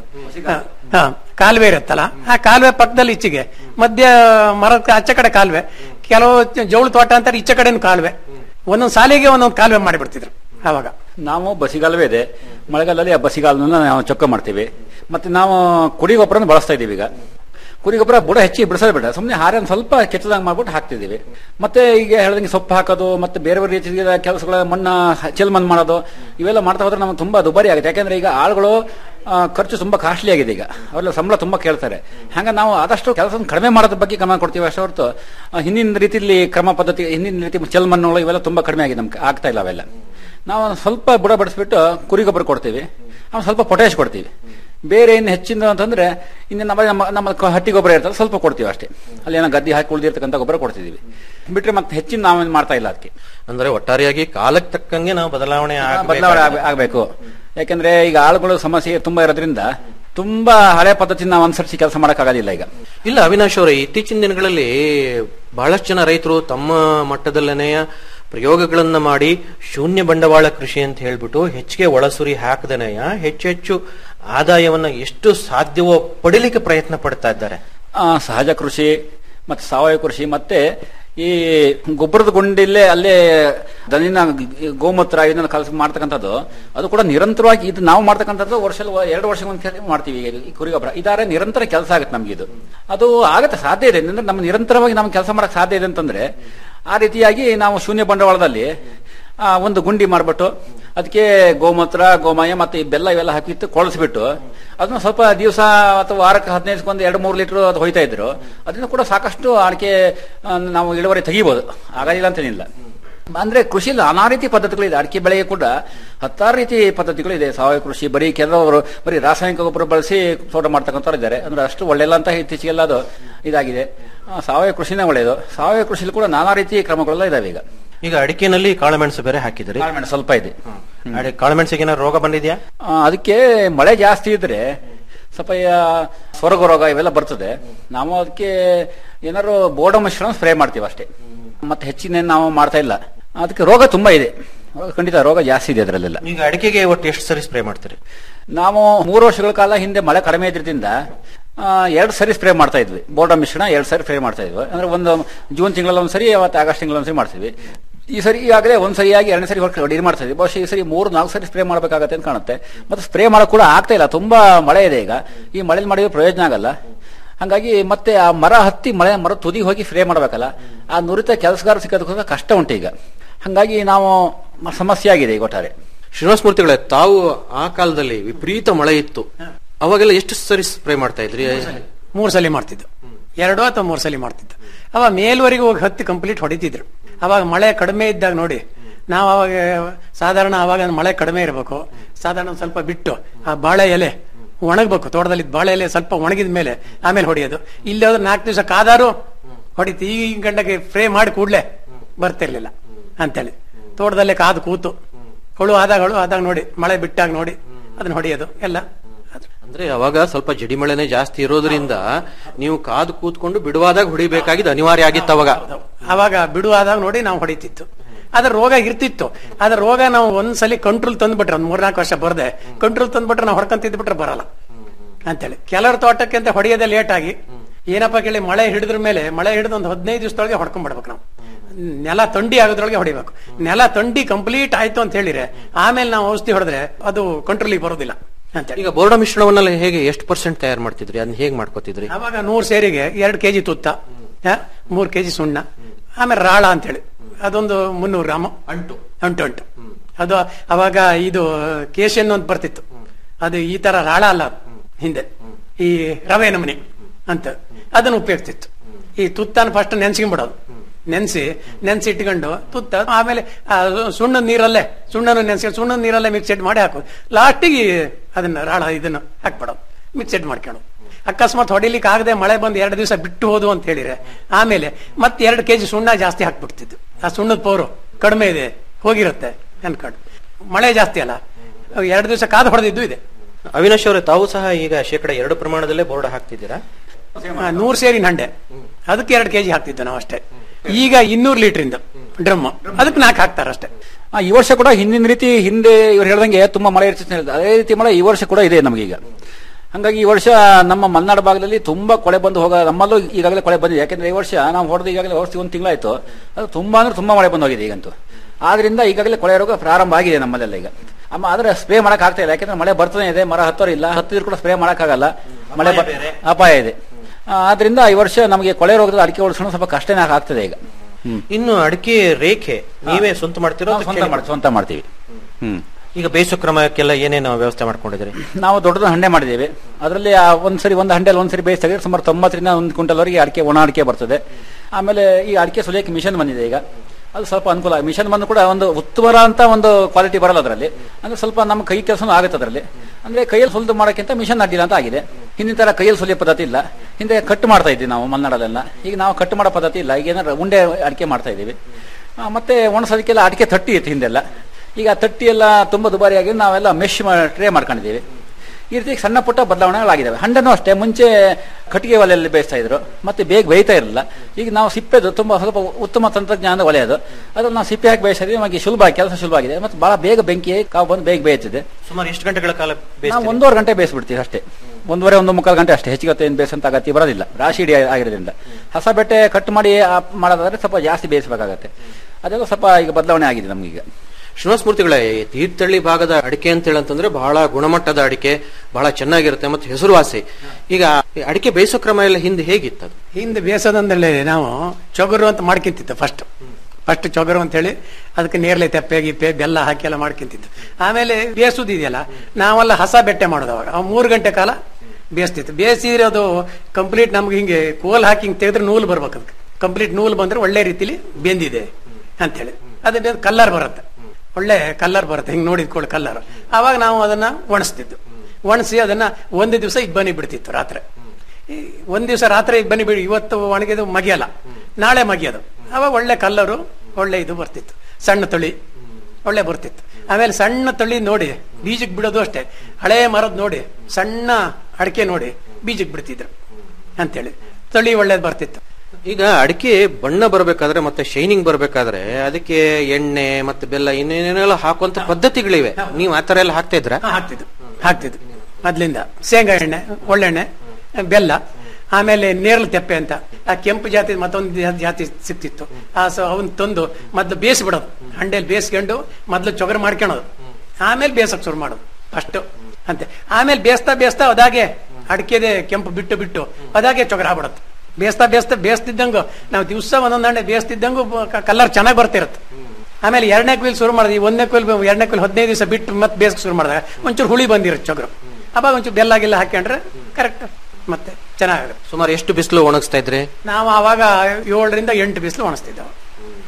ಹ, ಹ, ಕಾಲುವೆ ಇರುತ್ತಲ್ಲ ಆ ಕಾಲುವೆ ಪಕ್ಕದಲ್ಲಿ ಈಚೆಗೆ ಮಧ್ಯ ಮರದ ಆಚೆ ಕಡೆ ಕಾಲುವೆ ಕೆಲವು ಜವಳು ತೋಟ ಅಂತಾರೆ ಈಚೆ ಕಡೆನು ಕಾಲುವೆ ಒಂದೊಂದು ಸಾಲಿಗೆ ಒಂದೊಂದು ಕಾಲುವೆ ಮಾಡಿಬಿಡ್ತಿದ್ರು ಅವಾಗ ನಾವು ಬಸಿಗಾಲವೇ ಇದೆ ಮಳೆಗಾಲದಲ್ಲಿ ಆ ಬಸಿಗಾಲನ್ನ ನಾವು ಚೊಕ್ಕ ಮಾಡ್ತೀವಿ ಮತ್ತೆ ನಾವು ಕುಡಿ ಗೊಬ್ಬರನ ಬಳಸ್ತಾ ಇದೀವಿ ಈಗ ಕುರಿ ಗೊಬ್ಬರ ಬುಡ ಹೆಚ್ಚಿ ಬಿಡಿಸೋದು ಬೇಡ ಸುಮ್ಮನೆ ಹಾರನ್ ಸ್ವಲ್ಪ ಕೆಟ್ಟದಂಗೆ ಮಾಡ್ಬಿಟ್ಟು ಹಾಕ್ತಿದೀವಿ ಮತ್ತೆ ಈಗ ಹೇಳ್ದಂಗೆ ಸೊಪ್ಪು ಹಾಕೋದು ಮತ್ತೆ ಬೇರೆ ಬೇರೆ ರೀತಿಯ ಕೆಲಸಗಳ ಮಣ್ಣ ಚೆಲ್ ಮಣ್ಣು ಮಾಡೋದು ಇವೆಲ್ಲ ಮಾಡ್ತಾ ಹೋದ್ರೆ ನಮಗೆ ತುಂಬಾ ದುಬಾರಿ ಆಗುತ್ತೆ ಯಾಕಂದ್ರೆ ಈಗ ಆಳುಗಳು ಆ, ಖರ್ಚು ತುಂಬಾ ಕಾಸ್ಟ್ಲಿ ಆಗಿದೆ ಈಗ ಅವರೆಲ್ಲ ಸಂಬಳ ತುಂಬಾ ಕೇಳ್ತಾರೆ ಹಂಗ ನಾವು ಆದಷ್ಟು ಕೆಲಸ ಕಡಿಮೆ ಮಾಡೋದ್ರ ಬಗ್ಗೆ ಗಮನ ಕೊಡ್ತೀವಿ ಅಷ್ಟೇ ಹೊರತು ಆ, ಹಿಂದಿನ ರೀತಿಯಲ್ಲಿ ಕ್ರಮ ಪದ್ಧತಿ ಹಿಂದಿನ ರೀತಿ ಚೆಲ್ ಮಣ್ಣುಗಳು ಇವೆಲ್ಲ ತುಂಬಾ ಕಡಿಮೆ ಆಗಿದೆ ನಮ್ಗೆ ಆಗ್ತಾ ಇಲ್ಲ ಅವೆಲ್ಲ ನಾವು ಸ್ವಲ್ಪ ಬುಡ ಬಡಿಸ್ಬಿಟ್ಟು ಕುರಿ ಗೊಬ್ಬರ ಕೊಡ್ತೀವಿ ಆಮೇಲೆ ಸ್ವಲ್ಪ ಪೊಟ್ಯಾಶ್ ಕೊಡ್ತೀವಿ ಬೇರೆ ಏನು ಹೆಚ್ಚಿನ ಅಂತಂದ್ರೆ ಇನ್ನು ನಮ್ಮ ನಮ್ಮ ನಮ್ಮ ಕ- ಹಟ್ಟಿ ಗೊಬ್ಬರ ಇರ್ತಲ್ಲ ಸ್ವಲ್ಪ ಕೊಡ್ತೀವಿ ಅಷ್ಟೇ ಅಲ್ಲಿ ಏನೋ ಗದ್ದೆ ಹಾಕಿ ಉಳಿದಿರ್ತಕ್ಕಂಥ ಗೊಬ್ಬರ ಕೊಡ್ತಿದೀವಿ ಬಿಟ್ರೆ ಮತ್ತೆ ಹೆಚ್ಚಿನ ನಾವೇನು ಮಾಡ್ತಾ ಇಲ್ಲ ಅದಕ್ಕೆ ಅಂದ್ರೆ ಒಟ್ಟಾರೆಯಾಗಿ ಕಾಲಕ್ಕೆ ತಕ್ಕಂಗೆ ನಾವು ಬದಲಾವಣೆ ಬದಲಾವಣೆ ಆಗ್- ಆಗ್ಬೇಕು ಯಾಕಂದ್ರೆ ಈಗ ಆಳುಗಳ ಸಮಸ್ಯೆ ತುಂಬಾ ಇರೋದ್ರಿಂದ ತುಂಬಾ ಹಳೆ ಪದ್ಧತಿ ನಾವು ಅನುಸರಿಸಿ ಕೆಲಸ ಮಾಡೋಕ್ಕಾಗೋದಿಲ್ಲ ಈಗ ಇಲ್ಲ ಅವಿನಾಶ್ ಅವರೇ ಇತ್ತೀಚಿನ ದಿನಗಳಲ್ಲಿ ಬಹಳಷ್ಟು ಜನ ರೈತರು ತಮ್ಮ ಮಟ್ಟದಲ್ಲೇನೆಯ ಪ್ರಯೋಗಗಳನ್ನ ಮಾಡಿ ಶೂನ್ಯ ಬಂಡವಾಳ ಕೃಷಿ ಅಂತ ಹೇಳ್ಬಿಟ್ಟು ಹೆಚ್ಚಿಗೆ ಒಳಸುರಿ ಹಾಕದನೆಯ ಹೆಚ್ಚು ಹೆಚ್ಚು ಆದಾಯವನ್ನ ಎಷ್ಟು ಸಾಧ್ಯವೋ ಪಡಿಲಿಕ್ಕೆ ಪ್ರಯತ್ನ ಪಡ್ತಾ ಇದ್ದಾರೆ ಆ, ಸಹಜ ಕೃಷಿ ಮತ್ತೆ ಸಾವಯವ ಕೃಷಿ ಮತ್ತೆ ಈ ಗೊಬ್ಬರದ ಗುಂಡಿಲ್ಲೇ ಅಲ್ಲೇ ದನಿನ ಗೋಮೂತ್ರ ಇದನ್ನ ಕಲಸಿ ಮಾಡ್ತಕ್ಕಂಥದ್ದು ಅದು ಕೂಡ ನಿರಂತರವಾಗಿ ಇದು ನಾವು ಮಾಡ್ತಕ್ಕಂಥದ್ದು ವರ್ಷ ಎರಡು ವರ್ಷಕ್ಕೆ ಮಾಡ್ತೀವಿ ಈಗ ಈ ಕುರಿ ಗೊಬ್ಬರ ಇದಾರೆ ನಿರಂತರ ಕೆಲಸ ಆಗುತ್ತೆ ನಮ್ಗೆ ಇದು ಅದು ಆಗತ್ತೆ ಸಾಧ್ಯ ಇದೆ ಅಂದ್ರೆ ನಮ್ಮ ನಿರಂತರವಾಗಿ ನಮ್ಗೆ ಕೆಲಸ ಮಾಡಕ್ ಸಾಧ್ಯ ಇದೆ ಅಂತಂದ್ರೆ ಆ ರೀತಿಯಾಗಿ ನಾವು ಶೂನ್ಯ ಬಂಡವಾಳದಲ್ಲಿ ಆ, ಒಂದು ಗುಂಡಿ ಮಾಡ್ಬಿಟ್ಟು ಅದಕ್ಕೆ ಗೋಮೂತ್ರ ಗೋಮಯ ಮತ್ತೆ ಈ ಬೆಲ್ಲ ಇವೆಲ್ಲ ಹಾಕಿತ್ತು ಕೊಳಸ್ಬಿಟ್ಟು ಅದನ್ನ ಸ್ವಲ್ಪ ದಿವಸ ಅಥವಾ ವಾರಕ್ಕೆ ಹದಿನೈದು ಒಂದು ಎರಡು ಮೂರು ಲೀಟರ್ ಅದು ಹೋಯ್ತಾ ಇದ್ರು ಅದರಿಂದ ಕೂಡ ಸಾಕಷ್ಟು ಅಡಿಕೆ ಆ, ನಾವು ಇಳುವರಿ ತೆಗಿಬಹುದು ಆಗೋದಿಲ್ಲ ಅಂತೇನಿಲ್ಲ ಅಂದ್ರೆ ಕೃಷಿಲಿ ನಾನಾ ರೀತಿ ಪದ್ಧತಿಗಳಿದೆ ಅಡಿಕೆ ಬೆಳೆಗೆ ಕೂಡ ಹತ್ತಾರು ರೀತಿ ಪದ್ಧತಿಗಳಿದೆ ಸಾವಯವ ಕೃಷಿ ಬರೀ ಕೆಲವರು ಬರೀ ರಾಸಾಯನಿಕ ಗೊಬ್ಬರ ಬಳಸಿ ತೋಟ ಮಾಡ್ತಕ್ಕಂಥವ್ರು ಇದ್ದಾರೆ ಅಂದ್ರೆ ಅಷ್ಟು ಒಳ್ಳೆಲ್ಲ ಅಂತ ಇತ್ತೀಚೆಗೆಲ್ಲ ಅದು ಇದಾಗಿದೆ ಆ, ಸಾವಯವ ಕೃಷಿನೇ ಒಳ್ಳೆಯದು ಸಾವಯವ ಕೃಷಿಲಿ ಕೂಡ ನಾನಾ ರೀತಿ ಕ್ರಮಗಳೆಲ್ಲ ಇದಾವೆ ಈಗ ಈಗ ಅಡಿಕೆನಲ್ಲಿ ಕಾಳುಮೆಣಸು ಬೇರೆ ಹಾಕಿದ್ರಿ ಕಾಳುಮೆಣಸು ಸ್ವಲ್ಪ ಇದೆ ಅಡಿ- ಕಾಳುಮೆಣಸಿಗೆ ಏನಾದ್ರು ರೋಗ ಬಂದಿದ್ಯಾ ಆ, ಅದಕ್ಕೆ ಮಳೆ ಜಾಸ್ತಿ ಇದ್ರೆ ಸ್ವಲ್ಪ ಈ, ಆ, ಸ್ವರ್ಗ ರೋಗ ಇವೆಲ್ಲ ಬರ್ತದೆ ನಾವು ಅದಕ್ಕೆ ಏನಾದ್ರು ಬೋರ್ಡ ಮಿಶ್ರಣ ಸ್ಪ್ರೇ ಮಾಡ್ತೀವಿ ಅಷ್ಟೇ ಮತ್ತೆ ಹೆಚ್ಚಿನ ನಾವು ಮಾಡ್ತಾ ಇಲ್ಲ ಅದಕ್ಕೆ ರೋಗ ತುಂಬಾ ಇದೆ ರೋಗ ಖಂಡಿತ ರೋಗ ಜಾಸ್ತಿ ಇದೆ ಅದರಲ್ಲೆಲ್ಲ ಈಗ ಅಡಿಕೆಗೆ ಒಟ್ಟು ಎಷ್ಟು ಸರಿ ಸ್ಪ್ರೇ ಮಾಡ್ತೀರಿ ನಾವು ಮೂರು ವರ್ಷಗಳ ಕಾಲ ಹಿಂದೆ ಮಳೆ ಕಡಿಮೆ ಇದ್ರಿಂದ ಎರಡು ಸರಿ ಸ್ಪ್ರೇ ಮಾಡ್ತಾ ಇದ್ವಿ ಬೋರ್ಡ ಮಿಶ್ರಣ ಎರಡು ಸರಿ ಸ್ಪ್ರೇ ಮಾಡ್ತಾ ಇದ್ವಿ ಅಂದ್ರೆ ಒಂದು ಜೂನ್ ತಿಂಗಳಲ್ಲಿ ಒಂದ್ಸರಿ ಅವತ್ತು ಆಗಸ್ಟ್ ತಿಂಗಳಲ್ಲಿ ಒಂದ್ಸರಿ ಮಾಡ್ತೀವಿ ಈ ಸರಿ ಈಗಾಗಲೇ ಒಂದ್ ಸರಿಯಾಗಿ ಎರಡನೇ ಸರಿ ಹೊರಗೆ ರೆಡಿ ಮಾಡ್ತಾ ಇದ್ವಿ ಬಹುಶಃ ಈ ಸರಿ ಮೂರು ನಾಲ್ಕು ಸರಿ ಸ್ಪ್ರೇ ಮಾಡಬೇಕಾಗತ್ತೆ ಅಂತ ಕಾಣುತ್ತೆ ಮತ್ತೆ ಸ್ಪ್ರೇ ಮಾಡಕ್ ಕೂಡ ಆಗ್ತಾ ಇಲ್ಲ ತುಂಬಾ ಮಳೆ ಇದೆ ಈಗ ಈ ಮಳೆಲಿ ಮಾಡಿದ್ರೆ ಪ್ರಯೋಜನ ಆಗಲ್ಲ ಹಂಗಾಗಿ ಮತ್ತೆ ಆ ಮರ ಹತ್ತಿ ಮಳೆ ಮರ ತುದಿ ಹೋಗಿ ಸ್ಪ್ರೇ ಮಾಡಬೇಕಲ್ಲ ಆ ನುರಿತ ಕೆಲಸಗಾರ ಸಿಕ್ಕೋದಕ್ಕೋಸ್ಕರ ಕಷ್ಟ ಉಂಟು ಈಗ ಹಂಗಾಗಿ ನಾವು ಮ- ಸಮಸ್ಯೆ ಆಗಿದೆ ಈಗ ಒಟ್ಟಾರೆ ಶ್ರೀನಿವಾಸ ಮೂರ್ತಿಗಳೇ ತಾವು ಆ ಕಾಲದಲ್ಲಿ ವಿಪರೀತ ಮಳೆ ಇತ್ತು ಅವಾಗೆಲ್ಲ ಎಷ್ಟು ಸರಿ ಸ್ಪ್ರೇ ಮಾಡ್ತಾ ಇದ್ರಿ ಮೂರು ಸಲ ಮಾಡ್ತಿದ್ದು ಎರಡು ಅಥವಾ ಮೂರು ಸಲ ಮಾಡ್ತಿದ್ದು ಅವಾಗ ಮೇಲ್ವರೆಗೆ ಹೋಗಿ ಹತ್ತಿ ಕಂಪ್ಲೀಟ್ ಹೊಡಿತಿದ್ರು ಅವಾಗ ಮಳೆ ಕಡಿಮೆ ಇದ್ದಾಗ ನೋಡಿ ನಾವು ಅವಾಗ ಸಾಧಾರಣ ಅವಾಗ ಮಳೆ ಕಡಿಮೆ ಇರಬೇಕು ಸಾಧಾರಣ ಒಂದ್ ಸ್ವಲ್ಪ ಬಿಟ್ಟು ಆ ಬಾಳೆ ಎಲೆ ಒಣಗ್ಬೇಕು ತೋಟದಲ್ಲಿ ಬಾಳೆ ಎಲೆ ಸ್ವಲ್ಪ ಒಣಗಿದ ಮೇಲೆ ಆಮೇಲೆ ಹೊಡೆಯೋದು ಇಲ್ಲಿ ಹೋದ್ರೆ ನಾಲ್ಕು ದಿವಸ ಕಾದಾರು ಹೊಡಿತು ಈ ಗಂಟೆಗೆ ಫ್ರೇ ಮಾಡಿ ಕೂಡ್ಲೆ ಬರ್ತಿರ್ಲಿಲ್ಲ ಅಂತೇಳಿ ತೋಟದಲ್ಲೇ ಕಾದು ಕೂತು ಹುಳು ಆದಾಗ ಹುಳು ಆದಾಗ ನೋಡಿ ಮಳೆ ಬಿಟ್ಟಾಗ ನೋಡಿ ಅದನ್ನ ಹೊಡೆಯೋದು ಎಲ್ಲ ಅಂದ್ರೆ ಅವಾಗ ಸ್ವಲ್ಪ ಜಡಿಮಳೆನೆ ಜಾಸ್ತಿ ಇರೋದ್ರಿಂದ ನೀವು ಕಾದು ಕೂತ್ಕೊಂಡು ಬಿಡುವಾದಾಗ ಹೊಡಿಬೇಕಾಗಿದ್ದು ಅನಿವಾರ್ಯ ಆಗಿತ್ತು ಅವಾಗ ಅವಾಗ ಬಿಡುವಾದಾಗ ನೋಡಿ ನಾವು ಹೊಡಿತಿತ್ತು ಅದ್ರ ರೋಗ ಇರ್ತಿತ್ತು ಅದ್ರ ರೋಗ ನಾವು ಒಂದ್ಸಲಿ ಕಂಟ್ರೋಲ್ ತಂದ್ಬಿಟ್ರೆ ಒಂದ್ ಮೂರ್ನಾಲ್ಕು ವರ್ಷ ಬರ್ದೆ ಕಂಟ್ರೋಲ್ ತಂದ್ಬಿಟ್ರೆ ನಾವು ಹೊಡ್ಕೊಂತಿದ್ ಬಿಟ್ರೆ ಬರಲ್ಲ ಅಂತೇಳಿ ಕೆಲವ್ರ ತೋಟಕ್ಕೆ ಅಂತ ಹೊಡೆಯೋದೇ ಲೇಟ್ ಆಗಿ ಏನಪ್ಪ ಕೇಳಿ ಮಳೆ ಹಿಡಿದ್ರ ಮೇಲೆ ಮಳೆ ಹಿಡಿದು ಒಂದು ಹದಿನೈದು ದಿವಸದೊಳಗೆ ಹೊಡ್ಕೊಂಡ್ಬಿಡ್ಬೇಕು ನಾವು ನೆಲ ತಂಡಿ ಆಗೋದ್ರೊಳಗೆ ಹೊಡಿಬೇಕು ನೆಲ ತಂಡಿ ಕಂಪ್ಲೀಟ್ ಆಯ್ತು ಅಂತ ಹೇಳಿದ್ರೆ ಆಮೇಲೆ ನಾವು ಔಷಧಿ ಹೊಡೆದ್ರೆ ಅದು ಕಂಟ್ರೋಲಿಗೆ ಬರೋದಿಲ್ಲ ಅಂತೇಳಿ ಈಗ ಬೋರ್ಡ ಮಿಶ್ರಣವನ್ನೆಲ್ಲ ಹೇಗೆ ಎಷ್ಟು ಪರ್ಸೆಂಟ್ ತಯಾರು ಮಾಡ್ತಿದ್ರಿ ಅದನ್ನ ಹೇಗೆ ಮಾಡ್ಕೋತಿದ್ರಿ ಅವಾಗ ನೂರ್ ಸೇರಿಗೆ ಎರಡು ಕೆಜಿ ತುತ್ತ ಆ, ಮೂರ್ ಕೆಜಿ ಸುಣ್ಣ ಆಮೇಲೆ ರಾಳ ಅಂತೇಳಿ ಅದೊಂದು ಮುನ್ನೂರು ಗ್ರಾಮ ಅಂಟು ಅಂಟು ಅಂಟು ಅದು ಅವಾಗ ಇದು ಕೇಶನ್ ಅಂತ ಬರ್ತಿತ್ತು ಅದು ಈ ತರ ರಾಳ ಅಲ್ಲ ಅದು ಹಿಂದೆ ಈ ರವೆ ನಮನೆ ಅಂತ ಅದನ್ನು ಉಪಯೋಗಿಸ್ತಿತ್ತು ಈ ತುತ್ತನ ಫಸ್ಟ್ ನೆನ್ಸ್ಕೊಂಡ್ಬಿಡೋದು ನೆನ್ಸಿ ನೆನ್ಸಿ ಇಟ್ಕೊಂಡು ತುತ್ತ ಆಮೇಲೆ ಆ ಸುಣ್ಣದ ನೀರಲ್ಲೇ ಸುಣ್ಣನ ನೆನ್ಸ್ಕೊಂಡು ಸುಣ್ಣದ ನೀರಲ್ಲೇ ಮಿಕ್ಸೆಡ್ ಮಾಡಿ ಹಾಕೋದು ಲಾಸ್ಟಿಗೆ ಅದನ್ನ ರಾಳ ಇದನ್ನ ಹಾಕ್ಬಿಡೋದು ಮಿಕ್ಸೆಡ್ ಮಾಡ್ಕೊಳ್ಳೋದು ಅಕಸ್ಮಾತ್ ಹೊಡಿಲಿಕ್ಕೆ ಆಗದೆ ಮಳೆ ಬಂದು ಎರಡು ದಿವಸ ಬಿಟ್ಟು ಹೋದು ಅಂತ ಹೇಳಿದ್ರೆ ಆಮೇಲೆ ಮತ್ತೆ ಎರಡು ಕೆಜಿ ಸುಣ್ಣ ಜಾಸ್ತಿ ಹಾಕ್ಬಿಡ್ತಿದ್ದು ಆ ಸುಣ್ಣದ ಪೌರು ಕಡಿಮೆ ಇದೆ ಹೋಗಿರುತ್ತೆ ಅನ್ಕೊಂಡು ಮಳೆ ಜಾಸ್ತಿ ಅಲ್ಲ ಎರಡು ದಿವಸ ಕಾದು ಹೊಡೆದಿದ್ದು ಇದೆ ಅವಿನಾಶ್ ಅವರೇ ತಾವು ಸಹ ಈಗ ಶೇಕಡ ಎರಡು ಪ್ರಮಾಣದಲ್ಲೇ ಬೋರ್ಡ್ ಹಾಕ್ತಿದ್ದೀರಾ ಆ, ನೂರು ಸೇರಿನ ಹಂಡೆ ಅದಕ್ಕೆ ಎರಡು ಕೆಜಿ ಹಾಕ್ತಿದ್ದು ನಾವು ಅಷ್ಟೇ ಈಗ ಇನ್ನೂರು ಲೀಟರ್ ಡ್ರಮ್ ಅದಕ್ಕೆ ನಾಲ್ಕು ಹಾಕ್ತಾರ ಅಷ್ಟೇ ಆ, ಈ ವರ್ಷ ಕೂಡ ಹಿಂದಿನ ರೀತಿ ಹಿಂದೆ ಇವ್ರು ಹೇಳ್ದಂಗೆ ತುಂಬಾ ಮಳೆ ಇರ್ತಿತ್ತು ಅಂತ ಹೇಳಿದ್ರು. ಅದೇ ರೀತಿ ಮಳೆ ಈ ವರ್ಷ ಕೂಡ ಇದೆ ನಮಗೀಗ ಹಂಗಾಗಿ ಈ ವರ್ಷ ನಮ್ಮ ಮಲೆನಾಡು ಭಾಗದಲ್ಲಿ ತುಂಬಾ ಕೊಳೆ ಬಂದು ಹೋಗ ನಮ್ಮಲ್ಲೂ ಈಗಾಗಲೇ ಕೊಳೆ ಬಂದಿದೆ ಯಾಕಂದ್ರೆ ಈ ವರ್ಷ ನಾವು ಹೊಡೆದು ಈಗಾಗಲೇ ಔಷಧಿ ಒಂದು ತಿಂಗಳಾಯ್ತು ಅದು ತುಂಬಾ ಅಂದ್ರೆ ತುಂಬಾ ಮಳೆ ಬಂದು ಹೋಗಿದೆ ಈಗಂತೂ ಆದ್ರಿಂದ ಈಗಾಗಲೇ ಕೊಳೆ ರೋಗ ಪ್ರಾರಂಭ ಆಗಿದೆ ನಮ್ಮಲ್ಲೆಲ್ಲ ಈಗ ಅಮ್ಮ ಆದ್ರೆ ಸ್ಪ್ರೇ ಮಾಡಕ್ ಆಗ್ತಾ ಇಲ್ಲ ಯಾಕಂದ್ರೆ ಮಳೆ ಬರ್ತಾನೆ ಇದೆ ಮರ ಹತ್ತೋರು ಇಲ್ಲ ಹತ್ತಿದ್ರು ಕೂಡ ಸ್ಪ್ರೇ ಆಗಲ್ಲ ಮಳೆ ಬ- ಅಪಾಯ ಇದೆ ಆ, ಆದ್ರಿಂದ ಈ ವರ್ಷ ನಮಗೆ ಕೊಳೆ ರೋಗದ ಅಡಿಕೆ ಓಡಿಸೋಣ ಸ್ವಲ್ಪ ಕಷ್ಟನೇ ಆಗ್ತದೆ ಈಗ ಹ್ಮ್ ಇನ್ನು ಅಡಿಕೆ ರೇಖೆ ನೀವೇ ಸ್ವಂತ ಮಾಡ್ತಿರೋ ನಾವು ಸ್ವಂತ ಮಾಡ್- ಸ್ವಂತ ಮಾಡ್ತೀವಿ ಹ್ಮ್ ಈಗ ಬೇಯಿಸೋ ಕ್ರಮಕ್ಕೆಲ್ಲ ಏನೇನು ವ್ಯವಸ್ಥೆ ಮಾಡ್ಕೊಂಡಿದ್ರಿ ನಾವು ದೊಡ್ಡದು ಹಂಡೆ ಮಾಡಿದ್ದೇವೆ ಅದರಲ್ಲಿ ಆ ಒಂದ್ಸರಿ ಒಂದು ಹಂಡೆಯಲ್ಲಿ ಒಂದ್ಸರಿ ಬೇಯಿಸಿದಾಗ ಸುಮಾರು ತೊಂಬತ್ತರಿಂದ ಒಂದು ಕ್ವಿಂಟಲ್ವರೆಗೆ ಅಡಿಕೆ ಒಣ ಅಡಿಕೆ ಬರ್ತದೆ ಆಮೇಲೆ ಈ ಅಡಿಕೆ ಸುಲಿಯಕ್ಕೆ ಮಿಷನ್ ಬಂದಿದೆ ಈಗ ಅದು ಸ್ವಲ್ಪ ಅನುಕೂಲ ಮಿಷನ್ ಬಂದು ಕೂಡ ಒಂದು ಉತ್ತಮರ ಅಂತ ಒಂದು ಕ್ವಾಲಿಟಿ ಬರಲ್ಲ ಅದರಲ್ಲಿ ಅಂದ್ರೆ ಸ್ವಲ್ಪ ನಮ್ಮ ಕೈ ಕೆಲಸನೂ ಆಗುತ್ತೆ ಅದರಲ್ಲಿ ಅಂದ್ರೆ ಕೈಯಲ್ಲಿ ಸುಲಿದು ಮಾಡೋಕ್ಕಿಂತ ಮಿಷನ್ ಅಡ್ಡಿಲ್ಲ ಅಂತ ಆಗಿದೆ ಹಿಂದಿನ ತರ ಕೈಯಲ್ಲಿ ಸುಲಿಯೋ ಪದ್ಧತಿ ಇಲ್ಲ ಹಿಂದೆ ಕಟ್ ಮಾಡ್ತಾ ಇದ್ವಿ ನಾವು ಮಲೆನಾಡಲ್ಲೆಲ್ಲ ಈಗ ನಾವು ಕಟ್ ಮಾಡೋ ಪದ್ಧತಿ ಇಲ್ಲ ಈಗ ಏನಾದ್ರು ಉಂಡೆ ಅಡಿಕೆ ಮಾಡ್ತಾ ಇದ್ದೀವಿ ಆ, ಮತ್ತೆ ಒಣಸೋದಕ್ಕೆಲ್ಲ ಅಡಿಕೆ ತಟ್ಟಿ ಇತ್ತು ಹಿಂದೆಲ್ಲ ಈಗ ಆ ತಟ್ಟಿ ಎಲ್ಲ ತುಂಬಾ ದುಬಾರಿಯಾಗಿ ನಾವೆಲ್ಲ ಮೆಶ್ ಟ್ರೇ ಮಾಡ್ಕೊಂಡಿದ್ದೀವಿ ಈ ರೀತಿ ಸಣ್ಣ ಪುಟ್ಟ ಬದಲಾವಣೆಗಳಾಗಿದ್ದಾವೆ ಹಂಡನೂ ಅಷ್ಟೇ ಮುಂಚೆ ಕಟ್ಟಿಗೆ ಒಲೆಯಲ್ಲಿ ಬೇಯಿಸ್ತಾ ಇದ್ರು ಮತ್ತೆ ಬೇಗ ಬೇಯ್ತಾ ಇರಲಿಲ್ಲ ಈಗ ನಾವು ಸಿಪ್ಪೆದು ತುಂಬಾ ಸ್ವಲ್ಪ ಉತ್ತಮ ತಂತ್ರಜ್ಞಾನದ ಒಲೆ ಅದು ಅದನ್ನು ನಾವು ಸಿಪ್ಪೆ ಹಾಕಿ ಬೇಯಿಸಿದ್ವಿ ನಮಗೆ ಸುಲಭ ಕೆಲಸ ಸುಲಭ ಆಗಿದೆ ಮತ್ತೆ ಬಹಳ ಬೇಗ ಬೆಂಕಿ ಕಾವು ಬಂದು ಬೇಗ ಬೇಯ್ತದೆ ಸುಮಾರು ಎಷ್ಟು ಗಂಟೆಗಳ ಕಾಲ ನಾವು ಬೇಯಿಸ್ತೀರಿ? ಒಂದೂವರೆ ಗಂಟೆ ಬೇಯಿಸ್ಬಿಡ್ತೀವಿ ಅಷ್ಟೇ ಒಂದೂವರೆ ಒಂದು ಮುಕ್ಕಾಲು ಗಂಟೆ ಅಷ್ಟೇ ಹೆಚ್ಚಿಗೆ ಹೊತ್ತು ಏನು ಬೇಯಿಸಂತ ಅಗತ್ಯ ಬರೋದಿಲ್ಲ ರಾಶಿ ಇಡಿ ಆಗಿರೋದ್ರಿಂದ ಹೊಸ ಬೆಟ್ಟೆ ಕಟ್ ಮಾಡಿ ಆ ಮಾಡೋದಾದ್ರೆ ಸ್ವಲ್ಪ ಜಾಸ್ತಿ ಬೇಯಿಸಬೇಕಾಗತ್ತೆ ಅದೆಲ್ಲ ಸ್ವಲ್ಪ ಈಗ ಬದಲಾವಣೆ ಆಗಿದೆ ನಮಗೀಗ ಶ್ರೀನಿವಾಸ ಮೂರ್ತಿಗಳೇ ಈ ತೀರ್ಥಹಳ್ಳಿ ಭಾಗದ ಅಡಿಕೆ ಅಂತ ಹೇಳಂತಂದ್ರೆ ಬಹಳ ಗುಣಮಟ್ಟದ ಅಡಿಕೆ ಬಹಳ ಚೆನ್ನಾಗಿರುತ್ತೆ ಮತ್ತೆ ಹೆಸರುವಾಸಿ ಈಗ ಈ ಅಡಿಕೆ ಬೇಯಿಸೋ ಕ್ರಮ ಎಲ್ಲ ಹಿಂದೆ ಹೇಗಿತ್ತು ಅದು ಹಿಂದೆ ಬೇಸೋದಂದ್ರೆ ನಾವು ಚೊಗರು ಅಂತ ಮಾಡ್ಕೊಂತಿತ್ತು ಫಸ್ಟ್ ಫಸ್ಟ್ ಚೊಗರು ಅಂತ ಹೇಳಿ ಅದಕ್ಕೆ ನೇರ್ಲೆ ತೆಪ್ಪೆ ಗಿಪ್ಪೆ ಬೆಲ್ಲ ಹಾಕಿ ಎಲ್ಲ ಮಾಡ್ಕೊಂತಿತ್ತು ಆಮೇಲೆ ಬೇಯಿಸೋದಿದೆಯಲ್ಲ ನಾವೆಲ್ಲ ಹಸ ಬೆಟ್ಟೆ ಮಾಡೋದು ಅವಾಗ ಅವಾಗ ಮೂರು ಗಂಟೆ ಕಾಲ ಬೇಯಿಸ್ತಿತ್ತು ಬೇಯಿಸಿದ್ರೆ ಅದು ಕಂಪ್ಲೀಟ್ ನಮ್ಗೆ ಹಿಂಗೆ ಕೋಲ್ ಹಾಕಿ ಹಿಂಗೆ ತೆಗೆದ್ರೆ ನೂಲು ಬರ್ಬೇಕು ಅದಕ್ಕೆ ಕಂಪ್ಲೀಟ್ ನೂಲು ಬಂದ್ರೆ ಒಳ್ಳೆ ರೀತಿಲಿ ಬೆಂದಿದೆ ಅಂತೇಳಿ ಅದೇ ಕಲ್ಲರ್ ಬರುತ್ತೆ ಒಳ್ಳೆ ಕಲ್ಲರ್ ಬರುತ್ತೆ ಹಿಂಗೆ ನೋಡಿದ್ಕೊಳ್ಳಿ ಕಲ್ಲರ್ ಆವಾಗ ನಾವು ಅದನ್ನ ಒಣಸ್ತಿದ್ದು ಒಣಸಿ ಅದನ್ನ ಒಂದು ದಿವಸ ಇಬ್ಬನಿ ಬಿಡ್ತಿತ್ತು ರಾತ್ರಿ ಈ ಒಂದ್ ದಿವಸ ರಾತ್ರಿ ಬನ್ನಿ ಬಿಡಿ ಇವತ್ತು ಒಣಗಿದು ಮಗಿಯಲ್ಲ ನಾಳೆ ಮಗಿಯೋದು ಅವಾಗ ಒಳ್ಳೆ ಕಲ್ಲರು ಒಳ್ಳೆ ಇದು ಬರ್ತಿತ್ತು ಸಣ್ಣ ತಳಿ ಒಳ್ಳೆ ಬರ್ತಿತ್ತು ಆಮೇಲೆ ಸಣ್ಣ ತಳಿ ನೋಡಿ ಬೀಜಕ್ಕೆ ಬಿಡೋದು ಅಷ್ಟೇ ಹಳೆ ಮರದ ನೋಡಿ ಸಣ್ಣ ಅಡಿಕೆ ನೋಡಿ ಬೀಜಕ್ಕೆ ಬಿಡ್ತಿದ್ರು ಅಂತೇಳಿ ತಳಿ ಒಳ್ಳೇದು ಬರ್ತಿತ್ತು ಈಗ ಅಡಿಕೆ ಬಣ್ಣ ಬರಬೇಕಾದ್ರೆ ಮತ್ತೆ ಶೈನಿಂಗ್ ಬರಬೇಕಾದ್ರೆ ಅದಕ್ಕೆ ಎಣ್ಣೆ ಮತ್ತೆ ಬೆಲ್ಲ ಇನ್ನೇನೆಲ್ಲ ಹಾಕುವಂತ ಪದ್ಧತಿಗಳಿವೆ ನೀವು ಆತರ ಎಲ್ಲ ಹಾಕ್ತಾ ಇದ್ರ ಹಾ, ಹಾಕ್ತಿದ್ದು ಹಾಕ್ತಿದ್ದು ಮೊದ್ಲಿಂದ ಶೇಂಗಾ ಎಣ್ಣೆ ಒಳ್ಳೆಣ್ಣೆ ಬೆಲ್ಲ ಆಮೇಲೆ ನೇರಳು ತೆಪ್ಪೆ ಅಂತ ಆ ಕೆಂಪು ಜಾತಿ ಮತ್ತೊಂದು ಜಾ- ಜಾತಿ ಸಿಕ್ತಿತ್ತು ಆ ಸೊ ಅವನ್ ತಂದು ಮೊದ್ಲು ಬೇಯಿಸಿ ಬಿಡೋದು ಹಂಡೆಯಲ್ಲಿ ಬೇಯಿಸ್ಕೊಂಡು ಮೊದ್ಲು ಚೊಗರು ಮಾಡ್ಕೊಳೋದು ಆಮೇಲೆ ಬೇಸಕ್ ಶುರು ಮಾಡೋದು ಅಷ್ಟು ಅಂತೆ ಆಮೇಲೆ ಬೇಯಿಸ್ತಾ ಬೇಯಿಸ್ತಾ ಅದಾಗೆ ಅಡಿಕೆದೆ ಕೆಂಪು ಬಿಟ್ಟು ಬಿಟ್ಟು ಅದಾಗೆ ಚೊಗರ ಆಗ್ಬಿಡುತ್ತೆ ಬೇಯಿಸ್ತಾ ಬೇಯಿಸ್ತಾ ಬೇಯಿಸ್ತಿದ್ದಂಗು ನಾವು ದಿವಸ ಒಂದೊಂದು ಹಂಡೆ ಬೇಯಿಸ್ತಿದ್ದಂಗು ಕಲರ್ ಚೆನ್ನಾಗಿ ಬರ್ತಿರುತ್ತೆ ಆಮೇಲೆ ಎರಡನೇ ಕುಯ್ಲ್ ಶುರು ಮಾಡಿದ್ವಿ ಒಂದನೇ ಕುಯ್ಲ್ ಎರಡನೇ ಕುಯ್ಲ್ ಹದಿನೈದು ದಿವಸ ಬಿಟ್ಟು ಮತ್ತೆ ಬೇಯಿಸಕ್ ಶುರು ಮಾಡಿದಾಗ ಒಂಚೂರು ಹುಳಿ ಬಂದಿರುತ್ತೆ ಚೊಗರು ಅವಾಗ ಒಂಚೂರು ಬೆಲ್ಲ ಗಿಲ್ಲ ಹಾಕೊಂಡ್ರೆ ಕರೆಕ್ಟ್ ಮತ್ತೆ ಚೆನ್ನಾಗುತ್ತೆ ಸುಮಾರು ಎಷ್ಟು ಬಿಸಿಲು ಒಣಗಿಸ್ತಾ ಇದ್ರಿ ನಾವು ಅವಾಗ ಏಳರಿಂದ ಎಂಟು ಬಿಸಿಲು ಒಣಸ್ತಿದ್ದೆವು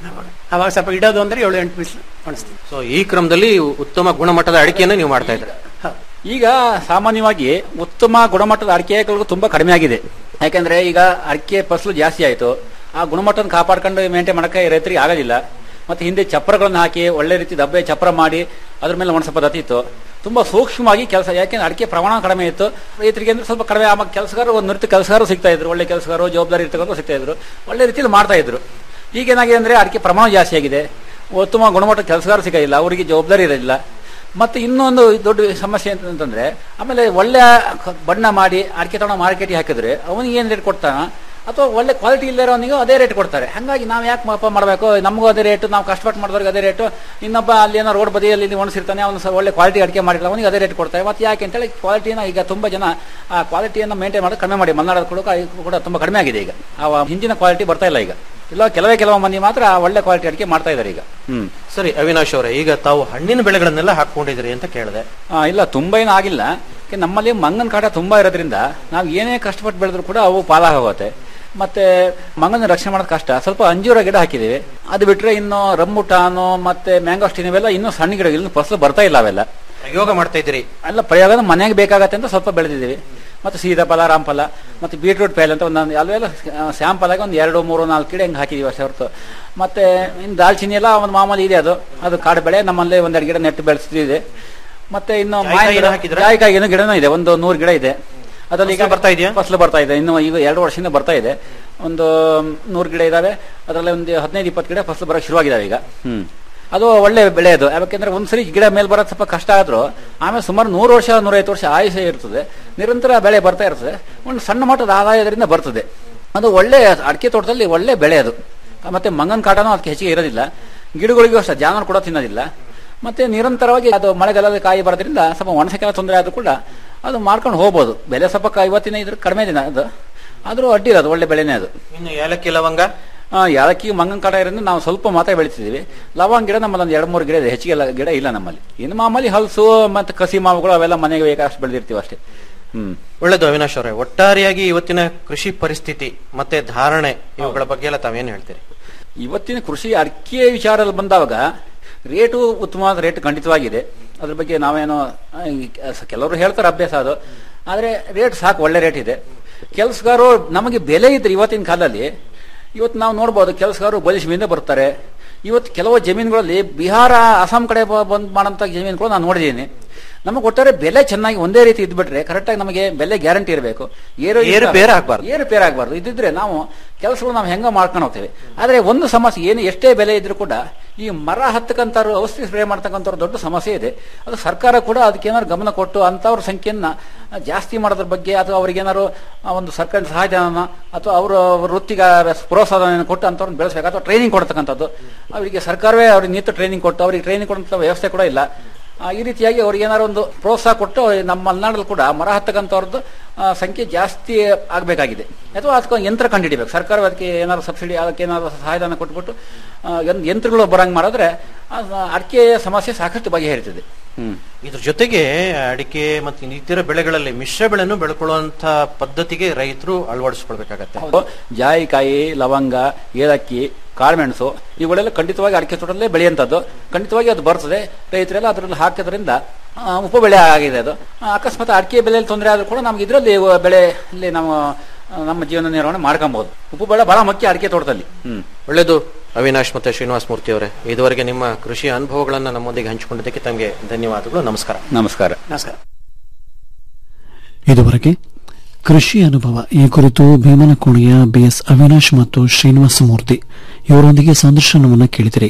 ಅವಾಗ ಅವಾಗ ಸ್ವಲ್ಪ ಇಡೋದು ಅಂದ್ರೆ ಏಳು ಎಂಟು ಪೀಸ್ ಒಣಸ್ತೀವಿ ಸೊ ಈ ಕ್ರಮದಲ್ಲಿ ಉತ್ತಮ ಗುಣಮಟ್ಟದ ಅಡಿಕೆಯನ್ನು ನೀವು ಮಾಡ್ತಾ ಇದ್ದೀರಾ ಈಗ ಸಾಮಾನ್ಯವಾಗಿ ಉತ್ತಮ ಗುಣಮಟ್ಟದ ಅಡಿಕೆಗಳು ತುಂಬಾ ಕಡಿಮೆ ಆಗಿದೆ ಯಾಕಂದ್ರೆ ಈಗ ಅಡಿಕೆ ಫಸಲು ಜಾಸ್ತಿ ಆಯ್ತು ಆ ಗುಣಮಟ್ಟನ ಕಾಪಾಡ್ಕೊಂಡು ಮೇಂಟೈನ್ ಮಾಡಕ್ಕೆ ರೈತರಿಗೆ ಆಗೋದಿಲ್ಲ ಮತ್ತೆ ಹಿಂದೆ ಚಪ್ರಗಳನ್ನು ಹಾಕಿ ಒಳ್ಳೆ ರೀತಿ ದಬ್ಬೆ ಚಪ್ರ ಮಾಡಿ ಅದ್ರ ಮೇಲೆ ಒಣಸ ಪದ್ಧತಿ ಇತ್ತು ತುಂಬಾ ಸೂಕ್ಷ್ಮವಾಗಿ ಕೆಲಸ ಯಾಕೆಂದ್ರೆ ಅಡಿಕೆ ಪ್ರಮಾಣ ಕಡಿಮೆ ಇತ್ತು ರೈತರಿಗೆ ಅಂದ್ರೆ ಸ್ವಲ್ಪ ಕಡಿಮೆ ಆವಾಗ ಕೆಲಸಗಾರರು ಒಂದು ರೀತಿ ಕೆಲಸಗಾರರು ಸಿಗ್ತಾ ಇದ್ರು ಒಳ್ಳೆ ಕೆಲಸಗಾರರು ಜವಾಬ್ದಾರಿ ಇರ್ತಕ್ಕಂಥ ಸಿಗ್ತಾ ಇದ್ರು ಒಳ್ಳೆ ರೀತಿಯಲ್ಲಿ ಮಾಡ್ತಾ ಇದ್ರು ಈಗೇನಾಗಿದೆ ಅಂದ್ರೆ ಅಡಿಕೆ ಪ್ರಮಾಣ ಜಾಸ್ತಿ ಆಗಿದೆ ಉತ್ತಮ ಗುಣಮಟ್ಟದ ಕೆಲಸಗಾರ ಸಿಗೋದಿಲ್ಲ ಅವರಿಗೆ ಜವಾಬ್ದಾರಿ ಇರೋದಿಲ್ಲ ಮತ್ತೆ ಇನ್ನೊಂದು ದೊಡ್ಡ ಸಮಸ್ಯೆ ಅಂತಂದ್ರೆ ಆಮೇಲೆ ಒಳ್ಳೆ ಕ- ಬಣ್ಣ ಮಾಡಿ ಅಡಿಕೆ ತಗೊಂಡು ಮಾರ್ಕೆಟಿಗೆ ಹಾಕಿದ್ರೆ ಅವನಿಗೆ ಏನ್ ರೇಟ್ ಕೊಡ್ತಾನ ಅಥವಾ ಒಳ್ಳೆ ಕ್ವಾಲಿಟಿ ಇಲ್ಲರೋನಿಗೂ ಅದೇ ರೇಟ್ ಕೊಡ್ತಾರೆ ಹಾಗಾಗಿ ನಾವು ಯಾಕೆ ಮಾಪ ಮಾಡಬೇಕು ನಮಗೂ ಅದೇ ರೇಟ್ ನಾವು ಕಷ್ಟಪಟ್ಟು ಮಾಡಿದವ್ರಿಗೆ ಅದೇ ರೇಟು ಇನ್ನೊಬ್ಬ ಅಲ್ಲಿ ಏನೋ ರೋಡ್ ಬದಿಯಲ್ಲಿ ಇಲ್ಲಿ ಒಣಸಿರ್ತಾನೆ ಅವನು ಸ- ಒಳ್ಳೆ ಕ್ವಾಲಿಟಿ ಅಡಿಕೆ ಮಾಡಿಲ್ಲ ಅವನಿಗೆ ಅದೇ ರೇಟ್ ಕೊಡ್ತಾರೆ ಮತ್ತೆ ಯಾಕೆ ಅಂತೇಳಿ ಕ್ವಾಲಿಟಿನ ಈಗ ತುಂಬಾ ಜನ ಆ ಕ್ವಾಲಿಟಿಯನ್ನು ಮೇಂಟೈನ್ ಮಾಡೋದು ಕಡಿಮೆ ಮಾಡಿ ಮಲ್ನಾಡದ ಕೂಡ ಕೂಡ ತುಂಬಾ ಕಡಿಮೆ ಆಗಿದೆ ಈಗ ಆ ಹಿಂದಿನ ಕ್ವಾಲಿಟಿ ಬರ್ತಾ ಇಲ್ಲ ಈಗ ಇಲ್ಲ ಕೆಲವೇ ಕೆಲವು ಮಂದಿ ಮಾತ್ರ ಆ ಒಳ್ಳೆ ಕ್ವಾಲಿಟಿ ಅಡಿಕೆ ಮಾಡ್ತಾ ಇದ್ದಾರೆ ಈಗ ಹ್ಮ್ ಸರಿ ಅವಿನಾಶ್ ಅವರೇ ಈಗ ತಾವು ಹಣ್ಣಿನ ಬೆಳೆಗಳನ್ನೆಲ್ಲ ಹಾಕೊಂಡಿದ್ರಿ ಅಂತ ಕೇಳಿದೆ ಆ, ಇಲ್ಲ ತುಂಬಾ ಏನು ಆಗಿಲ್ಲ ಯಾಕೆ ನಮ್ಮಲ್ಲಿ ಮಂಗನ ಕಾಟ ತುಂಬಾ ಇರೋದ್ರಿಂದ ನಾವು ಏನೇ ಕಷ್ಟಪಟ್ಟು ಬೆಳೆದ್ರು ಕೂಡ ಅವು ಪಾಲಾಗೋಗುತ್ತೆ ಮತ್ತೆ ಮಂಗನ ರಕ್ಷಣೆ ಮಾಡೋದು ಕಷ್ಟ ಸ್ವಲ್ಪ ಅಂಜೂರ ಗಿಡ ಹಾಕಿದೀವಿ ಅದು ಬಿಟ್ರೆ ಇನ್ನು ರಮ್ಮುಟಾನು ಮತ್ತೆ ಮ್ಯಾಂಗೋಸ್ಟಿನ್ ಇವೆಲ್ಲ ಇನ್ನೂ ಸಣ್ಣ ಗಿಡ ಇನ್ನು ಫಸಲು ಬರ್ತಾ ಇಲ್ಲ ಅವೆಲ್ಲ ಯೋಗ ಮಾಡ್ತಾ ಇದ್ದೀರಿ ಅಲ್ಲ ಪ್ರಯೋಗ ಮನೆಗೆ ಬೇಕಾಗತ್ತೆ ಅಂತ ಸ್ವಲ್ಪ ಬೆಳೆದಿದ್ದೀವಿ ಮತ್ತೆ ಸೀತಾಫಲ ರಾಮಫಲ ಮತ್ತೆ ಬೀಟ್ರೂಟ್ ಪೇಲ್ ಅಂತ ಒಂದು ಅಲ್ಲೆಲ್ಲ ಸ್ಯಾಂಪಲ್ ಆಗಿ ಒಂದು ಎರಡು ಮೂರು ನಾಲ್ಕು ಗಿಡ ಹಿಂಗೆ ಹಾಕಿದೀವಿ ಅಷ್ಟೇ ಹೊರತು ಮತ್ತೆ ಇನ್ನು ದಾಲ್ಚಿನ್ನಿ ಎಲ್ಲ ಒಂದು ಮಾಮೂಲಿ ಇದೆ ಅದು ಅದು ಕಾಡು ಬೆಳೆ ನಮ್ಮಲ್ಲಿ ಒಂದೆರಡು ಗಿಡ ನೆಟ್ಟು ಬೆಳೆಸ್ತಿದೆ ಮತ್ತೆ ಇನ್ನು ಜಾಯಿಕಾಯಿ ಏನೋ ಹಾಕಿದ್ರಾ? ಜಾಯಿಕಾಯಿನ ಗಿಡನೂ ಇದೆ ಒಂದು ನೂರು ಗಿಡ ಇದೆ ಅದ್ರಲ್ಲಿ ಈಗ ಫಸಲು ಬರ್ತಾ ಇದೆಯಾ? ಫಸಲು ಬರ್ತಾ ಇದೆ ಇನ್ನು ಈಗ ಎರಡು ವರ್ಷದಿಂದ ಬರ್ತಾ ಇದೆ ಒಂದು ನೂರು ಗಿಡ ಇದಾವೆ ಅದರಲ್ಲಿ ಒಂದು ಹದಿನೈದು ಇಪ್ಪತ್ತು ಗಿಡ ಫಸಲು ಬರೋಕೆ ಶುರುವಾಗಿದಾವೆ ಈಗ ಹ್ಮ್ ಅದು ಒಳ್ಳೆ ಬೆಳೆ ಅದು ಯಾಕೆಂದ್ರೆ ಒಂದ್ಸರಿ ಗಿಡ ಮೇಲೆ ಬರೋದು ಸ್ವಲ್ಪ ಕಷ್ಟ ಆದ್ರೂ ಆಮೇಲೆ ಸುಮಾರು ನೂರು ವರ್ಷ ನೂರೈವತ್ತು ವರ್ಷ ಆಯುಷ್ಯ ಇರ್ತದೆ ನಿರಂತರ ಬೆಳೆ ಬರ್ತಾ ಇರ್ತದೆ ಒಂದು ಸಣ್ಣ ಮಟ್ಟದ ಆದಾಯದಿಂದ ಬರ್ತದೆ ಅದು ಒಳ್ಳೆ ಅಡಿಕೆ ತೋಟದಲ್ಲಿ ಒಳ್ಳೆ ಬೆಳೆ ಅದು ಮತ್ತೆ ಮಂಗನ ಕಾಟನೂ ಅದಕ್ಕೆ ಹೆಚ್ಚಿಗೆ ಇರೋದಿಲ್ಲ ಗಿಡಗಳಿಗೂ ಅಷ್ಟೇ ಜಾನುವಾರು ಕೂಡ ತಿನ್ನೋದಿಲ್ಲ ಮತ್ತೆ ನಿರಂತರವಾಗಿ ಅದು ಮಳೆಗಾಲದ ಕಾಯಿ ಬರೋದ್ರಿಂದ ಸ್ವಲ್ಪ ಒಣಸಕ್ಕೆಲ್ಲ ತೊಂದರೆ ಆದ್ರೂ ಕೂಡ ಅದು ಮಾಡ್ಕೊಂಡು ಹೋಗ್ಬೋದು ಬೆಲೆ ಸ್ವಲ್ಪ ಕ- ಇವತ್ತಿನ ಇದ್ರ ಕಡಿಮೆ ದಿನ ಅದು ಆದ್ರೂ ಅಡ್ಡಿ ಇರೋದು ಒಳ್ಳೆ ಬೆಳೆನೇ ಅದು ಇನ್ನು ಏಲಕ್ಕಿ ಲವಂಗ ಆ, ಯಾಲಕ್ಕಿ ಮಂಗನ ಕಾಟ ಇರೋದ್ರಿಂದ ನಾವು ಸ್ವಲ್ಪ ಮಾತ್ರ ಬೆಳಿತಿದ್ದೀವಿ ಲವಂಗ ಗಿಡ ನಮ್ಮಲ್ಲಿ ಒಂದು ಎರಡು ಮೂರು ಗಿಡ ಇದೆ ಹೆಚ್ಚಿಗೆ ಎಲ್ಲ ಗಿಡ ಇಲ್ಲ ನಮ್ಮಲ್ಲಿ ಇನ್ನು ಮಾಮೂಲಿ ಹಲಸು ಮತ್ತೆ ಕಸಿ ಮಾವುಗಳು ಅವೆಲ್ಲ ಮನೆಗೆ ಬೇಕಾಷ್ಟು ಬೆಳೆದಿರ್ತೀವಿ ಅಷ್ಟೇ ಹ್ಮ್ ಒಳ್ಳೇದು ಅವಿನಾಶ್ ಅವರೇ ಒಟ್ಟಾರೆಯಾಗಿ ಇವತ್ತಿನ ಕೃಷಿ ಪರಿಸ್ಥಿತಿ ಮತ್ತೆ ಧಾರಣೆ ಇವುಗಳ ಬಗ್ಗೆ ಎಲ್ಲ ತಾವೇನ್ ಹೇಳ್ತೀರಿ ಇವತ್ತಿನ ಕೃಷಿ ಅಡಿಕೆ ವಿಚಾರದಲ್ಲಿ ಬಂದಾಗ ರೇಟು ಉತ್ತಮವಾದ ರೇಟ್ ಖಂಡಿತವಾಗಿದೆ ಅದ್ರ ಬಗ್ಗೆ ನಾವೇನೋ ಆ, ಈ ಕ- ಕೆಲವರು ಹೇಳ್ತಾರೆ ಅಭ್ಯಾಸ ಅದು ಆದ್ರೆ ರೇಟ್ ಸಾಕು ಒಳ್ಳೆ ರೇಟ್ ಇದೆ ಕೆಲಸಗಾರರು ನಮಗೆ ಬೆಲೆ ಇದ್ರೆ ಇವತ್ತಿನ ಕಾಲದಲ್ಲಿ ಇವತ್ತು ನಾವು ನೋಡ್ಬೋದು ಕೆಲಸಗಾರರು ಬಲಿಷ್ಮಿಂದ ಬರ್ತಾರೆ ಇವತ್ತು ಕೆಲವು ಜಮೀನುಗಳಲ್ಲಿ ಬಿಹಾರ ಅಸ್ಸಾಂ ಕಡೆ ಬ- ಬಂದ್ ಮಾಡೋಂಥ ಜಮೀನುಗಳು ನಾನು ನೋಡಿದ್ದೀನಿ ನಮಗೆ ಒಟ್ಟಾರೆ ಬೆಲೆ ಚೆನ್ನಾಗಿ ಒಂದೇ ರೀತಿ ಇದ್ಬಿಟ್ರೆ ಕರೆಕ್ಟಾಗಿ ನಮಗೆ ಬೆಲೆ ಗ್ಯಾರಂಟಿ ಇರಬೇಕು ಏರುಪೇರು ಆಗ್ಬಾರ್ದು. ಏರುಪೇರು ಆಗಬಾರ್ದು ಇದ್ದಿದ್ರೆ ನಾವು ಕೆಲಸಗಳು ನಾವು ಹೆಂಗ ಮಾಡ್ಕೊಂಡು ಹೋಗ್ತೇವೆ ಆದ್ರೆ ಒಂದು ಸಮಸ್ಯೆ ಏನು ಎಷ್ಟೇ ಬೆಲೆ ಇದ್ರೂ ಕೂಡ ಈ ಮರ ಹತ್ತಕ್ಕಂಥವ್ರು ಔಷಧಿ ಸ್ಪ್ರೇ ಮಾಡ್ತಕ್ಕಂಥವ್ರು ದೊಡ್ಡ ಸಮಸ್ಯೆ ಇದೆ ಅದು ಸರ್ಕಾರ ಕೂಡ ಅದಕ್ಕೆ ಏನಾದ್ರು ಗಮನ ಕೊಟ್ಟು ಅಂಥವ್ರ ಸಂಖ್ಯೆಯನ್ನ ಜಾಸ್ತಿ ಮಾಡೋದ್ರ ಬಗ್ಗೆ ಅಥವಾ ಅವ್ರಿಗೆ ಏನಾದ್ರು ಆ, ಒಂದು ಸರ್ಕಾರಿ ಸಹಾಯಧನ ಅಥವಾ ಅವರ ವೃತ್ತಿಗ ಪ್ರೋತ್ಸಾಹನ ಕೊಟ್ಟು ಅಂಥವ್ರನ್ನ ಬೆಳೆಸಬೇಕು ಅಥವಾ ಟ್ರೈನಿಂಗ್ ಕೊಡ್ತಕ್ಕಂಥದ್ದು ಅವರಿಗೆ ಸರ್ಕಾರವೇ ಅವ್ರಿಗೆ ನಿಂತು ಟ್ರೈನಿಂಗ್ ಕೊಟ್ಟು ಅವ್ರಿಗೆ ಟ್ರೈನಿಂಗ್ ಕೊಡುವಂಥ ವ್ಯವಸ್ಥೆ ಕೂಡ ಇಲ್ಲ ಆ, ಈ ರೀತಿಯಾಗಿ ಅವ್ರಿಗೆ ಏನಾದ್ರು ಒಂದು ಪ್ರೋತ್ಸಾಹ ಕೊಟ್ಟು ನಮ್ಮ ಮಲೆನಾಡಲ್ಲಿ ಕೂಡ ಮರ ಹತ್ತಕ್ಕಂಥವ್ರದ್ದು ಆ, ಸಂಖ್ಯೆ ಜಾಸ್ತಿ ಆಗಬೇಕಾಗಿದೆ ಅಥವಾ ಅದಕ್ಕೆ ಒಂದು ಯಂತ್ರ ಕಂಡುಹಿಡಿಬೇಕು ಸರ್ಕಾರ ಅದಕ್ಕೆ ಏನಾದ್ರು ಸಬ್ಸಿಡಿ ಅದಕ್ಕೆ ಏನಾದ್ರು ಸಹಾಯಧನ ಕೊಟ್ಬಿಟ್ಟು ಆ, ಯಂ- ಯಂತ್ರಗಳು ಬರಂಗ್ ಮಾಡಿದ್ರೆ ಆ, ಅಡಿಕೆ ಸಮಸ್ಯೆ ಸಾಕಷ್ಟು ಬಗೆಹರಿತದೆ ಹ್ಮ್ ಇದ್ರ ಜೊತೆಗೆ ಅಡಿಕೆ ಮತ್ತು ಇತರ ಬೆಳೆಗಳಲ್ಲಿ ಮಿಶ್ರ ಬೆಳೆಯನ್ನು ಬೆಳ್ಕೊಳ್ಳುವಂತ ಪದ್ಧತಿಗೆ ರೈತರು ಅಳವಡಿಸ್ಕೊಳ್ಬೇಕಾಗತ್ತೆ ಹೌದು. ಜಾಯಿಕಾಯಿ ಲವಂಗ ಏಲಕ್ಕಿ ಕಾಳುಮೆಣಸು ಇವುಗಳೆಲ್ಲ ಖಂಡಿತವಾಗಿ ಅಡಿಕೆ ತೋಟದಲ್ಲೇ ಬೆಳೆಯುವಂಥದ್ದು ಖಂಡಿತವಾಗಿ ಅದು ಬರ್ತದೆ ರೈತರೆಲ್ಲ ಅದರಲ್ಲಿ ಹಾಕೋದ್ರಿಂದ ಆ, ಉಪಬೆಳೆ ಆಗಿದೆ ಅದು ಆ, ಅಕಸ್ಮಾತ್ ಅಡಿಕೆ ಬೆಲೆಯಲ್ಲಿ ತೊಂದರೆ ಆದ್ರೂ ಕೂಡ ನಮ್ಗೆ ಇದರಲ್ಲಿ ಬೆಳೆ ಇಲ್ಲಿ ನಾವು ಆ, ನಮ್ಮ ಜೀವನ ನಿರ್ವಹಣೆ ಮಾಡ್ಕೊಬಹುದು ಉಪಬೆಳೆ ಬಹಳ ಮುಖ್ಯ ಅಡಿಕೆ ತೋಟದಲ್ಲಿ ಹ್ಮ್ ಒಳ್ಳೇದು ಅವಿನಾಶ್ ಮತ್ತೆ ಶ್ರೀನಿವಾಸ ಮೂರ್ತಿ ಅವರೇ ಇದುವರೆಗೆ ನಿಮ್ಮ ಕೃಷಿ ಅನುಭವಗಳನ್ನ ನಮ್ಮೊಂದಿಗೆ ಹಂಚಿಕೊಂಡಿದ್ದಕ್ಕೆ ತಮಗೆ ಧನ್ಯವಾದಗಳು ನಮಸ್ಕಾರ ನಮಸ್ಕಾರ ನಮಸ್ಕಾರ ಇದುವರೆಗೆ ಕೃಷಿ ಅನುಭವ ಈ ಕುರಿತು ಭೀಮನಕೋಣೆಯ ಬಿಎಸ್ ಅವಿನಾಶ್ ಮತ್ತು ಶ್ರೀನಿವಾಸ ಮೂರ್ತಿ ಇವರೊಂದಿಗೆ ಸಂದರ್ಶನವನ್ನು ಕೇಳಿದಿರಿ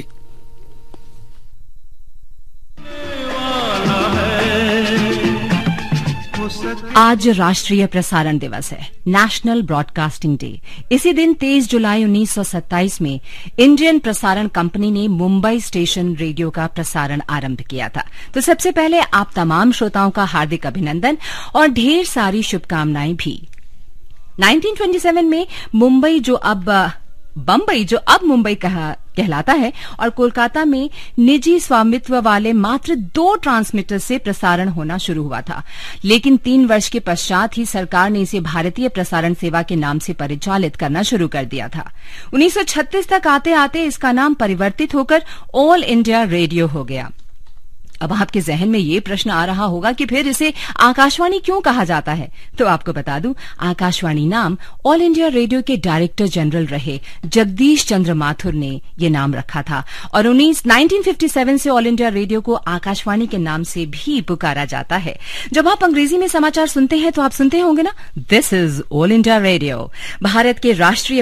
आज राष्ट्रीय प्रसारण दिवस है नेशनल ब्रॉडकास्टिंग डे इसी दिन 23 जुलाई 1927 में इंडियन प्रसारण कंपनी ने मुंबई स्टेशन रेडियो का प्रसारण आरंभ किया था तो सबसे पहले आप तमाम श्रोताओं का हार्दिक अभिनंदन और ढेर सारी शुभकामनाएं भी 1927 में मुंबई जो अब अ, बम्बई जो अब मुंबई कहा कहलाता है और कोलकाता में निजी स्वामित्व वाले मात्र दो ट्रांसमीटर से प्रसारण होना शुरू हुआ था लेकिन तीन वर्ष के पश्चात ही सरकार ने इसे भारतीय प्रसारण सेवा के नाम से परिचालित करना शुरू कर दिया था 1936 तक आते आते इसका नाम परिवर्तित होकर ऑल इंडिया रेडियो हो गया अब आपके जहन में ये प्रश्न आ रहा होगा कि फिर इसे आकाशवाणी क्यों कहा जाता है तो आपको बता दूं आकाशवाणी नाम ऑल इंडिया रेडियो के डायरेक्टर जनरल रहे जगदीश चंद्र माथुर ने ये नाम रखा था और उन्नीस 1957 से ऑल इंडिया रेडियो को आकाशवाणी के नाम से भी पुकारा जाता है जब आप अंग्रेजी में समाचार सुनते हैं तो आप सुनते होंगे ना this is All India radio Bharat के राष्ट्रीय